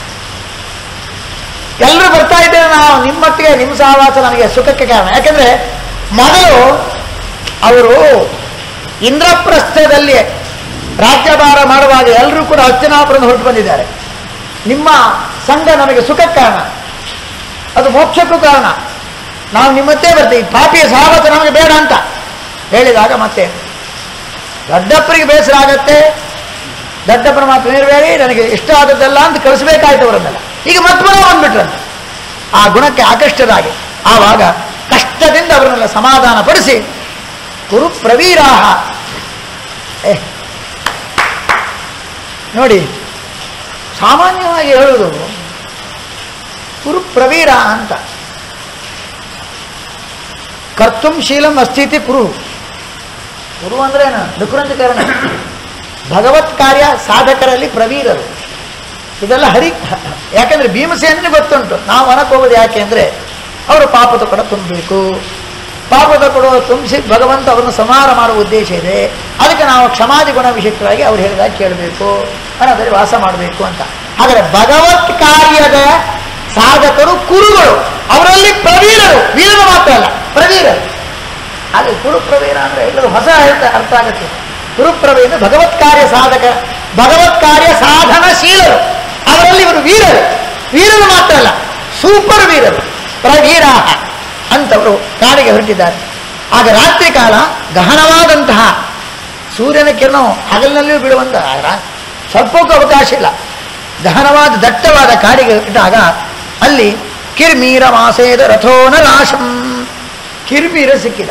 ಎಲ್ಲರೂ ಬರ್ತಾ ಇದ್ದೇವೆ ನಾವು ನಿಮ್ಮೊಟ್ಟಿಗೆ ನಿಮ್ಮ ಸಹವಾಸ ನಮಗೆ ಸುಖಕ್ಕೆ ಕಾರಣ ಯಾಕಂದ್ರೆ ಮೊದಲು ಅವರು ಇಂದ್ರಪ್ರಸ್ಥದಲ್ಲಿ ರಾಜ್ಯಭಾರ ಮಾಡುವಾಗ ಎಲ್ಲರೂ ಕೂಡ ಹಚ್ಚನಾಪುರದಿಂದ ಹೊರಟು ಬಂದಿದ್ದಾರೆ ನಿಮ್ಮ ಸಂಘ ನಮಗೆ ಸುಖಕ್ಕೆ ಕಾರಣ ಅದು ಮೋಕ್ಷಕ್ಕೂ ಕಾರಣ ನಾವು ನಿಮ್ಮತ್ತೇ ಬರ್ತೀವಿ ಪಾಪಿಯ ಸಹವಾಸ ನಮಗೆ ಬೇಡ ಅಂತ ಹೇಳಿದಾಗ ಮತ್ತೆ ದೊಡ್ಡಪ್ಪರಿಗೆ ಬೇಸರ ಆಗತ್ತೆ ದೊಡ್ಡಪ್ಪನ ಮಾತು ನಿರ್ವೇಳಿ ನನಗೆ ಇಷ್ಟ ಆದದ್ದಲ್ಲ ಅಂತ ಕಳಿಸ್ಬೇಕಾಯ್ತು ಅವರನ್ನೆಲ್ಲ ಈಗ ಮತ್ತೆ ಪುನಃ ಬಂದ್ಬಿಟ್ರಂತೆ ಆ ಗುಣಕ್ಕೆ ಆಕಷ್ಟರಾಗಿ ಆವಾಗ ಕಷ್ಟದಿಂದ ಅವರನ್ನೆಲ್ಲ ಸಮಾಧಾನ ಪಡಿಸಿ ಕುರು ಪ್ರವೀರಾಹ ಏ ನೋಡಿ ಸಾಮಾನ್ಯವಾಗಿ ಹೇಳುವುದು ಕುರು ಪ್ರವೀರ ಅಂತ ಕರ್ತುಂ ಶೀಲಂ ಅಸ್ಥಿತಿ ಕುರು ಕುರು ಅಂದ್ರೇನು ನುಕುರಂತ ಕಾರಣ ಭಗವತ್ ಕಾರ್ಯ ಸಾಧಕರಲ್ಲಿ ಪ್ರವೀರರು ಇದೆಲ್ಲ ಹರಿ ಯಾಕಂದ್ರೆ ಭೀಮಸೇನಿಗೆ ಗೊತ್ತುಂಟು ನಾವು ಹೊರಕ್ಕೆ ಹೋಗೋದು ಯಾಕೆ ಅಂದರೆ ಅವರು ಪಾಪದ ಕೂಡ ತುಂಬಬೇಕು ಪಾಪದ ಕೂಡ ತುಂಬಿಸಿ ಭಗವಂತ ಅವರನ್ನು ಸಂಹಾರ ಮಾಡುವ ಉದ್ದೇಶ ಇದೆ ಅದಕ್ಕೆ ನಾವು ಕ್ಷಮಾದಿ ಗುಣ ವಿಷಯವಾಗಿ ಅವ್ರು ಹೇಳಿದಾಗ ಕೇಳಬೇಕು ಹಣದಲ್ಲಿ ವಾಸ ಮಾಡಬೇಕು ಅಂತ ಹಾಗಾದ್ರೆ ಭಗವತ್ ಕಾರ್ಯದ ಸಾಧಕರು ಕುರುಗಳು ಅವರಲ್ಲಿ ಪ್ರವೀರರು ವೀರರು ಮಾತ್ರ ಅಲ್ಲ ಪ್ರವೀರರು ಹಾಗೆ ಕುರು ಪ್ರವೀರ ಅಂದ್ರೆ ಎಲ್ಲರೂ ಹೊಸ ಅರ್ಥ ಅರ್ಥ ಆಗುತ್ತೆ ಕುರು ಪ್ರವೀರ ಭಗವತ್ ಕಾರ್ಯ ಸಾಧಕ ಭಗವತ್ ಕಾರ್ಯ ಸಾಧನಶೀಲರು ಅವರಲ್ಲಿ ಇವರು ವೀರರು ವೀರರು ಮಾತ್ರ ಅಲ್ಲ ಸೂಪರ್ ವೀರರು ಪ್ರವೀರಾಹ ಅಂತವರು ಕಾಡಿಗೆ ಹೊರಟಿದ್ದಾರೆ ಆಗ ರಾತ್ರಿ ಕಾಲ ಗಹನವಾದಂತಹ ಸೂರ್ಯನ ಕಿರಣ ಹಗಲಿನಲ್ಲಿಯೂ ಬೀಳುವಂತಹ ರಾ- ಸ್ವಲ್ಪಕ್ಕೂ ಅವಕಾಶ ಇಲ್ಲ ಗಹನವಾದ ದಟ್ಟವಾದ ಕಾಡಿಗೆ ಇಟ್ಟಾಗ ಅಲ್ಲಿ ಕಿರ್ಮೀರ ಮಾಸೇದ ರಥೋನ ನಾಶಂ ಕಿರ್ಮೀರ ಸಿಕ್ಕಿದ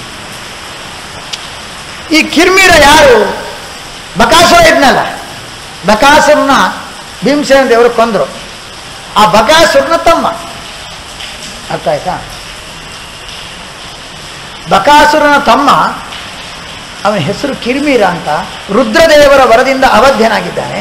ಈ ಕಿರ್ಮೀರ ಯಾರು ಬಕಾಸುರ ಇದ್ನಲ್ಲ ಬಕಾಸುರನ ಭೀಮಸೇನ ದೇವರು ಕೊಂದರು ಆ ಬಕಾಸುರನ ತಮ್ಮ ಅರ್ಥ ಆಯ್ತಾ ಬಕಾಸುರನ ತಮ್ಮ ಅವನ ಹೆಸರು ಕಿರ್ಮೀರ ಅಂತ ರುದ್ರದೇವರ ವರದಿಂದ ಅವಧ್ಯನಾಗಿದ್ದಾನೆ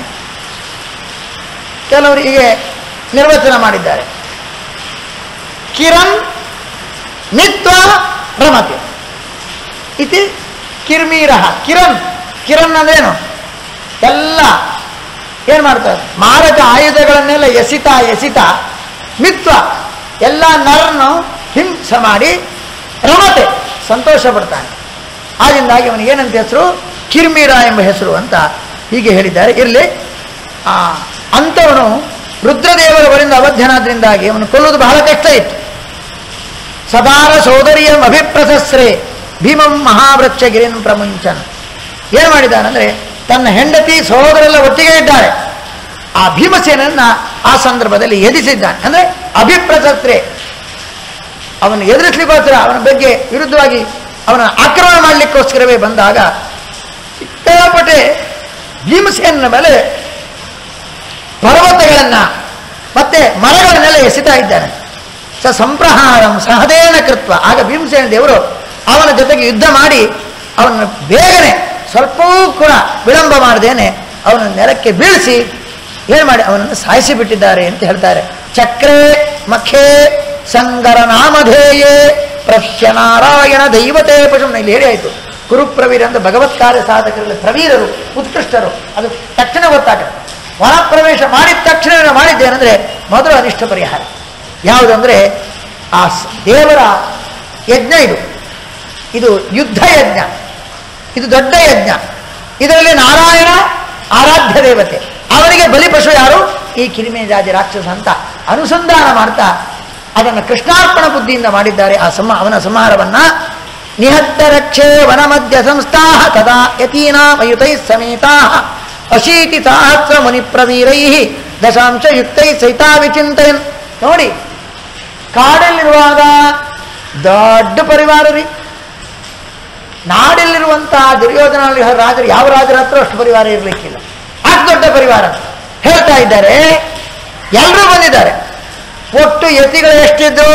ಕೆಲವರು ಹೀಗೆ ನಿರ್ವಚನ ಮಾಡಿದ್ದಾರೆ ಕಿರಣ್ ಮಿತ್ವ ರಮತೆ ಇತಿ ಕಿರ್ಮೀರ ಕಿರಣ್ ಕಿರಣ್ ಅಂದ್ರೇನು ಎಲ್ಲ ಏನು ಮಾಡ್ತಾರೆ ಮಾರಕ ಆಯುಧಗಳನ್ನೆಲ್ಲ ಎಸಿತ ಎಸಿತ ಮಿತ್ವ ಎಲ್ಲ ನರನ್ನು ಹಿಂಸೆ ಮಾಡಿ ರಮತೆ ಸಂತೋಷ ಪಡ್ತಾನೆ ಆದ್ದರಿಂದಾಗಿ ಅವನಿಗೆ ಏನಂತ ಹೆಸರು ಕಿರ್ಮೀರ ಎಂಬ ಹೆಸರು ಅಂತ ಹೀಗೆ ಹೇಳಿದ್ದಾರೆ ಇರಲಿ ಅಂಥವನು ರುದ್ರದೇವರ ವರಿಂದ ಅವಧ್ಯನಾದ್ರಿಂದಾಗಿ ಅವನು ಕೊಲ್ಲುವುದು ಬಹಳ ಕಷ್ಟ ಇತ್ತು ಸದಾರ ಸೋದರಿಯಂ ಅಭಿಪ್ರಸಸ್ರೇ ಭೀಮಂ ಮಹಾವೃಕ್ಷ ಗಿರಿನ್ ಪ್ರಮುಂಚನ್ ಏನು ಮಾಡಿದ್ದಾನಂದ್ರೆ ತನ್ನ ಹೆಂಡತಿ ಸಹೋದರೆಲ್ಲ ಒಟ್ಟಿಗೆ ಇದ್ದಾರೆ ಆ ಭೀಮಸೇನನ್ನ ಆ ಸಂದರ್ಭದಲ್ಲಿ ಎದಿಸಿದ್ದಾನೆ ಅಂದ್ರೆ ಅಭಿಪ್ರಸಸ್ರೆ ಅವನು ಎದುರಿಸ್ಲಿಕ್ಕೋಸ್ಕರ ಅವನ ಬಗ್ಗೆ ವಿರುದ್ಧವಾಗಿ ಅವನ ಆಕ್ರಮಣ ಮಾಡಲಿಕ್ಕೋಸ್ಕರವೇ ಬಂದಾಗ ಸಿಕ್ಕಾಪಟ್ಟೆ ಭೀಮಸೇನ ಮೇಲೆ ಪರ್ವತಗಳನ್ನ ಮತ್ತೆ ಮರಗಳನ್ನೆಲ್ಲ ಎಸಿತಾ ಇದ್ದಾನೆ ಸ ಸಂಪ್ರಹಾರಂ ಸಹದೇನ ಕೃತ್ವ ಆಗ ಭೀಮಸೇನ ದೇವರು ಅವನ ಜೊತೆಗೆ ಯುದ್ಧ ಮಾಡಿ ಅವನ ಬೇಗನೆ ಸ್ವಲ್ಪವೂ ಕೂಡ ವಿಳಂಬ ಮಾಡದೇನೆ ಅವನ ನೆಲಕ್ಕೆ ಬೀಳಿಸಿ ಏನು ಮಾಡಿ ಅವನನ್ನು ಸಾಯಿಸಿ ಬಿಟ್ಟಿದ್ದಾರೆ ಅಂತ ಹೇಳ್ತಾರೆ ಚಕ್ರೆ ಮಖೆ ಸಂಗರ ನಾಮಧೇಯೇ ಪ್ರಶ್ಯ ನಾರಾಯಣ ದೈವತೆ ಪಶುಮ್ನ ಇಲ್ಲಿ ಹೇಳಿ ಆಯಿತು ಕುರುಪ್ರವೀರ ಅಂತ ಭಗವತ್ ಕಾರ್ಯ ಸಾಧಕರಲ್ಲಿ ಪ್ರವೀರರು ಉತ್ಕೃಷ್ಟರು ಅದು ತಕ್ಷಣ ಗೊತ್ತಾಗುತ್ತೆ ವನಪ್ರವೇಶ ಮಾಡಿದ ತಕ್ಷಣ ನಾನು ಮಾಡಿದ್ದೇನೆಂದರೆ ಮೊದಲು ಅನಿಷ್ಟ ಪರಿಹಾರ ಯಾವುದಂದರೆ ಆ ಸ್- ದೇವರ ಯಜ್ಞ ಇದು ಇದು ಯುದ್ಧ ಯಜ್ಞ ಇದು ದೊಡ್ಡ ಯಜ್ಞ ಇದರಲ್ಲಿ ನಾರಾಯಣ ಆರಾಧ್ಯ ದೇವತೆ ಅವರಿಗೆ ಬಲಿಪಶು ಯಾರು ಈ ಕಿರಿಮೇಜಾದಿ ರಾಕ್ಷಸ ಅಂತ ಅನುಸಂಧಾನ ಮಾಡ್ತಾ ಅದನ್ನು ಕೃಷ್ಣಾರ್ಪಣ ಬುದ್ಧಿಯಿಂದ ಮಾಡಿದ್ದಾರೆ ಆ ಸಮ ಅವನ ಸಂಹಾರವನ್ನ ನಿಹತ್ತ ರಕ್ಷೆ ವನ ಮಧ್ಯ ಸಂಸ್ಥಾ ತದಾ ಯತೀನಾಮಯುತೈ ಸಮೇತಾ ಅಶೀತಿ ಸಹಸ್ರ ಮುನಿ ಪ್ರವೀರೈ ದಶಾಂಶ ಯುಕ್ತೈ ಸಹಿತಾ ವಿಚಿಂತಯನ್ ನೋಡಿ ಕಾಡಲ್ಲಿರುವಾಗ ದೊಡ್ಡ ಪರಿವಾರ ರೀ ನಾಡಲ್ಲಿರುವಂತಹ ದುರ್ಯೋಧನ ರಾಜರು ಯಾವ ರಾಜರ ಹತ್ರ ಅಷ್ಟು ಪರಿವಾರ ಇರಲಿಕ್ಕಿಲ್ಲ ಅಷ್ಟು ದೊಡ್ಡ ಪರಿವಾರ ಹೇಳ್ತಾ ಇದ್ದಾರೆ ಎಲ್ಲರೂ ಬಂದಿದ್ದಾರೆ ಒಟ್ಟು ಯತಿಗಳು ಎಷ್ಟಿದ್ರು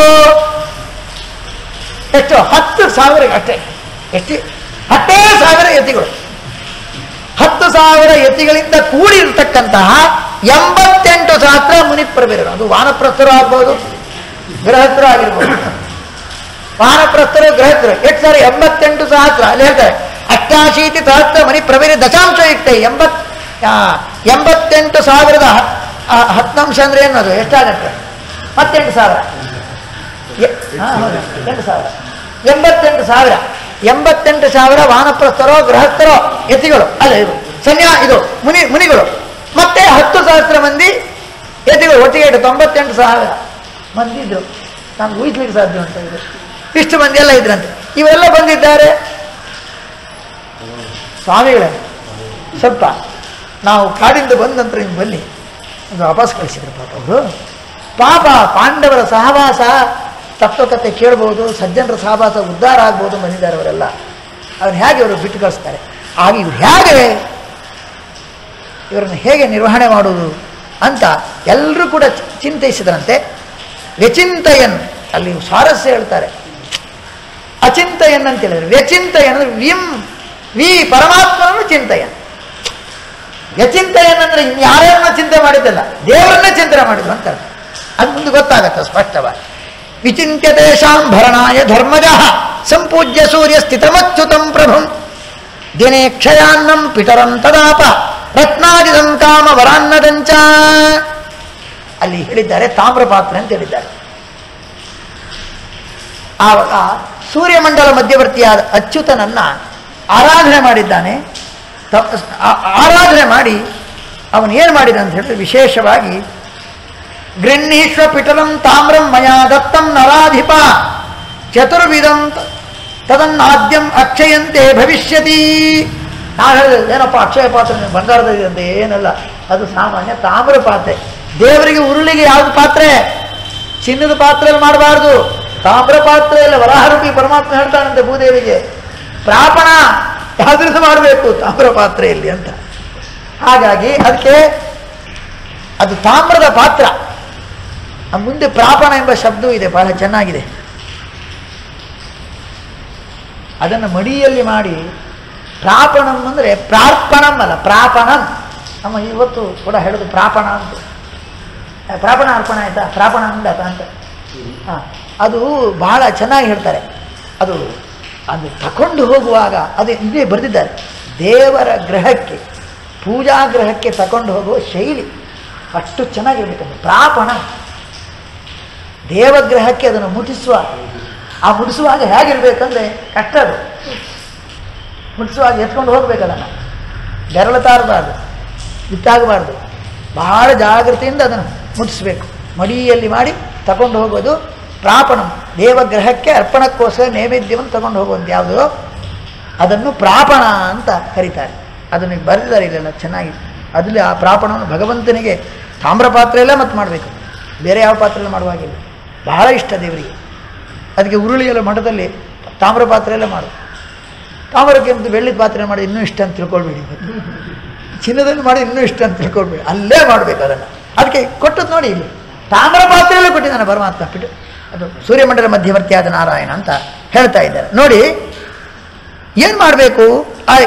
ಎಷ್ಟು ಹತ್ತು ಸಾವಿರ ಅಷ್ಟೇ ಎಷ್ಟು ಹತ್ತೇ ಸಾವಿರ ಯತಿಗಳು ಹತ್ತು ಸಾವಿರ ಯತಿಗಳಿಂದ ಕೂಡಿರ್ತಕ್ಕಂತಹ ಎಂಬತ್ತೆಂಟು ಸಹಸ್ರ ಮುನಿಪ್ರವೀರರು ಅದು ವಾನಪ್ರಸ್ಥರು ಆಗ್ಬೋದು ಗೃಹಸ್ಥರು ಆಗಿರ್ಬೋದು ವಾನಪ್ರಸ್ಥರು ಗೃಹಸ್ಥರು ಎಷ್ಟು ಸಾರಿ ಎಂಬತ್ತೆಂಟು ಸಹಸ್ರ ಅಲ್ಲಿ ಹೇಳ್ತಾರೆ ಅಷ್ಟಾಶೀತಿ ಸಹಸ್ರ ಮನಿ ಪ್ರವೀರ ದಶಾಂಶ ಯುಕ್ತ ಎಂಬತ್ ಆ, ಎಂಬತ್ತೆಂಟು ಸಾವಿರದ ಹ- ಆ, ಹತ್ತಂಶ ಅಂದ್ರೆ ಏನದು ಎಷ್ಟಾಗತ್ತೆ ಮತ್ತೆಂಟು ಸಾವಿರ ಎ- ಹಾ, ಹೌದು, ಎಂಟು ಸಾವಿರ ಎಂಬತ್ತೆಂಟು ಸಾವಿರ ಎಂಬತ್ತೆಂಟು ಸಾವಿರ ವಾನಪ್ರಸ್ಥರೋ ಗೃಹಸ್ಥರೋ ಯತಿಗಳು ಅಲ್ಲ ಇದು ಸನ್ಯಾ ಇದು ಮುನಿ ಮುನಿಗಳು ಮತ್ತೆ ಹತ್ತು ಸಹಸ್ರ ಮಂದಿ ಯತಿಗಳು ಒಟ್ಟಿಗೆ ಇಟ್ಟು ತೊಂಬತ್ತೆಂಟು ಸಾವಿರ ಮಂದಿ ಇದ್ರು ನಾನು ಊಹಿಸ್ಲಿಕ್ಕೆ ಸಾಧ್ಯ ಅಂತ ಇದು ಇಷ್ಟು ಮಂದಿ ಎಲ್ಲ ಇದ್ರಂತೆ ಇವೆಲ್ಲ ಬಂದಿದ್ದಾರೆ ಸ್ವಾಮಿಗಳೇ ಸ್ವಲ್ಪ ನಾವು ಕಾಡಿಂದ ಬಂದ ನಂತರ ಹಿಂಗೆ ಬನ್ನಿ ಅದು ವಾಪಸ್ ಕಳಿಸಿದ್ರು ಪಾಪ ಅವರು ಪಾಪ ಪಾಂಡವರ ಸಹವಾಸ ತತ್ವಕತೆ ಕೇಳ್ಬೋದು ಸಜ್ಜನರ ಸಹವಾಸ ಉದ್ಧಾರ ಆಗ್ಬೋದು ಬಂದಿದ್ದಾರೆ ಅವರೆಲ್ಲ ಅವ್ರು ಹೇಗೆ ಅವರು ಬಿಟ್ಟು ಕಳಿಸ್ತಾರೆ ಆಗ ಇವ್ರು ಹೇಗೆ ಇವರನ್ನು ಹೇಗೆ ನಿರ್ವಹಣೆ ಮಾಡುವುದು ಅಂತ ಎಲ್ಲರೂ ಕೂಡ ಚಿ- ಚಿಂತಿಸಿದ್ರಂತೆ ವ್ಯಚಿಂತಯನ್ ಅಲ್ಲಿ ಸ್ವಾರಸ್ಯ ಹೇಳ್ತಾರೆ ಅಚಿಂತಯನ್ ಅಂತ ಹೇಳಿದ್ರೆ ವ್ಯಚಿಂತಯನ್ ಅಂದ್ರೆ ವಿಂ ವಿ ಪರಮಾತ್ಮನನ್ನು ಚಿಂತಯನ್ ವ್ಯಚಿಂತಯನ್ ಅಂದ್ರೆ ಯಾರನ್ನ ಚಿಂತೆ ಮಾಡಿದ್ದಲ್ಲ ದೇವರನ್ನ ಚಿಂತನೆ ಮಾಡಿದ್ರು ಅಂತ ಅರ್ಥ. ಅದು ಮುಂದೆ ಗೊತ್ತಾಗತ್ತೆ ಸ್ಪಷ್ಟವಾಗಿ ವಿಚಿಂತ್ಯ ತೇಷಾಂ ಭರಣಾಯ ಧರ್ಮಜ ಸಂಪೂಜ್ಯ ಸೂರ್ಯ ಸ್ಥಿತಮಚ್ಯುತಂ ಪ್ರಭುಂ ದಿನೇ ಕ್ಷಯಾನ್ನಂ ಪಿತರಂ ತದಾಪ ರತ್ನಾದಿದಂ ಕಾಮ ವರಾನ್ನದಂಚ ಅಲ್ಲಿ ಹೇಳಿದ್ದಾರೆ ತಾಮ್ರಪಾತ್ರೆ ಅಂತ ಹೇಳಿದ್ದಾರೆ ಆವಾಗ ಸೂರ್ಯಮಂಡಲ ಮಧ್ಯವರ್ತಿಯಾದ ಅಚ್ಯುತನನ್ನ ಆರಾಧನೆ ಮಾಡಿದ್ದಾನೆ ತ- ಆ- ಆರಾಧನೆ ಮಾಡಿ ಅವನು ಏನು ಮಾಡಿದ ಅಂತ ಹೇಳಿದ್ರೆ ವಿಶೇಷವಾಗಿ ಗೃಹೀಶ್ವ ಪಿಟಲಂ ತಾಮ್ರಂ ಮಯಾ ದತ್ತಂ ನರಾಧಿಪ ಚತುರ್ವಿಧಂ ತ- ತದನ್ನಾದ್ಯಂ ಅಕ್ಷಯಂತೆ ಭವಿಷ್ಯತಿ ನಾವು ಹೇಳಿದ್ರೆ ಏನಪ್ಪ ಅಕ್ಷಯ ಪಾತ್ರೆ ಬಂಗಾರದ ಅಂತ ಏನಲ್ಲ ಅದು ಸಾಮಾನ್ಯ ತಾಮ್ರ ಪಾತ್ರೆ ದೇವರಿಗೆ ಉರುಳಿಗೆ ಯಾವ್ದು ಪಾತ್ರೆ ಚಿನ್ನದ ಪಾತ್ರೆಯಲ್ಲಿ ಮಾಡಬಾರ್ದು ತಾಮ್ರ ಪಾತ್ರೆಯಲ್ಲಿ ವರಾಹರೂಪಿ ಪರಮಾತ್ಮ ಹೇಳ್ತಾನಂತೆ ಭೂದೇವಿಗೆ ಪ್ರಾಪಣ ಯಾವ್ದ್ರಿಂದ ಮಾಡಬೇಕು ತಾಮ್ರ ಪಾತ್ರೆಯಲ್ಲಿ ಅಂತ ಹಾಗಾಗಿ ಅದಕ್ಕೆ ಅದು ತಾಮ್ರದ ಪಾತ್ರ ಆ ಮುಂದೆ ಪ್ರಾಪಣ ಎಂಬ ಶಬ್ದವೂ ಇದೆ ಬಹಳ ಚೆನ್ನಾಗಿದೆ ಅದನ್ನು ಮಡಿಯಲ್ಲಿ ಮಾಡಿ ಪ್ರಾಪಣಂ ಅಂದರೆ ಪ್ರಾರ್ಪಣಂ ಅಲ್ಲ ಪ್ರಾಪಣಂ ನಮ್ಮ ಇವತ್ತು ಕೂಡ ಹೇಳೋದು ಪ್ರಾಪಣ ಅಂತ ಆ, ಪ್ರಾಪಣ ಅರ್ಪಣ ಆಯ್ತಾ ಪ್ರಾಪಣ ಅಂದಾತ ಅಂತ ಹಾಂ ಅದು ಬಹಳ ಚೆನ್ನಾಗಿ ಹೇಳ್ತಾರೆ ಅದು ಅದು ತಕೊಂಡು ಹೋಗುವಾಗ ಅದು ಇದೇ ಬರೆದಿದ್ದಾರೆ ದೇವರ ಗ್ರಹಕ್ಕೆ ಪೂಜಾ ಗ್ರಹಕ್ಕೆ ತಕೊಂಡು ಹೋಗುವ ಶೈಲಿ ಅಷ್ಟು ಚೆನ್ನಾಗಿರ್ಬೇಕಂದ್ರೆ ಪ್ರಾಪಣ ದೇವಗ್ರಹಕ್ಕೆ ಅದನ್ನು ಮುಟ್ಟಿಸುವ ಆ ಮುಟ್ಟಿಸುವಾಗ ಹೇಗಿರ್ಬೇಕಂದ್ರೆ ಕಷ್ಟ ಅದು ಮುಟ್ಟಿಸುವಾಗ ಎತ್ಕೊಂಡು ಹೋಗ್ಬೇಕು ಅದನ್ನು ಬೆರಳು ತಾರಬಾರ್ದು ಬಿತ್ತಾಗಬಾರ್ದು ಬಹಳ ಜಾಗ್ರತೆಯಿಂದ ಅದನ್ನು ಮುಟ್ಟಿಸ್ಬೇಕು ಮಡಿಯಲ್ಲಿ ಮಾಡಿ ತಗೊಂಡು ಹೋಗೋದು ಪ್ರಾಪಣಂ ದೇವಗ್ರಹಕ್ಕೆ ಅರ್ಪಣಕ್ಕೋಸ್ಕರ ನೈವೇದ್ಯವನ್ನು ತಗೊಂಡು ಹೋಗುವಂಥ ಯಾವುದು ಅದನ್ನು ಪ್ರಾಪಣ ಅಂತ ಕರೀತಾರೆ ಅದನ್ನು ಬರೆದಿದ್ದಾರೆ ಇಲ್ಲೆಲ್ಲ ಚೆನ್ನಾಗಿ ಅದರಲ್ಲಿ ಆ ಪ್ರಾಪಣವನ್ನು ಭಗವಂತನಿಗೆ ತಾಮ್ರ ಪಾತ್ರೆಯಲ್ಲೇ ಮತ್ತೆ ಮಾಡಬೇಕು ಬೇರೆ ಯಾವ ಪಾತ್ರೆಯಲ್ಲಿ ಮಾಡುವಾಗಿಲ್ಲ ಬಹಳ ಇಷ್ಟ ದೇವರಿಗೆ ಅದಕ್ಕೆ ಉರುಳಿಯಲ್ಲ ಮಠದಲ್ಲಿ ತಾಮ್ರ ಪಾತ್ರೆಯಲ್ಲೇ ಮಾಡು ತಾಮ್ರಕ್ಕೆ ಅಂತ ಬೆಳ್ಳಿದ ಪಾತ್ರೆ ಮಾಡಿ ಇನ್ನೂ ಇಷ್ಟ ಅಂತ ತಿಳ್ಕೊಳ್ಬೇಡಿ ಚಿನ್ನದಲ್ಲಿ ಮಾಡಿ ಇನ್ನೂ ಇಷ್ಟ ಅಂತ ತಿಳ್ಕೊಳ್ಬೇಡಿ ಅಲ್ಲೇ ಮಾಡಬೇಕು ಅದನ್ನು ಅದಕ್ಕೆ ಕೊಟ್ಟದ್ದು ನೋಡಿ ಇಲ್ಲಿ ತಾಮ್ರ ಪಾತ್ರೆಯಲ್ಲೇ ಕೊಟ್ಟಿದ್ದಾನೆ ಪರಮಾತ್ಮ ಬಿಟ್ಟು ಅದು ಸೂರ್ಯಮಂಡಲ ಮಧ್ಯವರ್ತಿಯಾದ ನಾರಾಯಣ ಅಂತ ಹೇಳ್ತಾ ಇದ್ದಾರೆ ನೋಡಿ ಏನು ಮಾಡಬೇಕು ಆ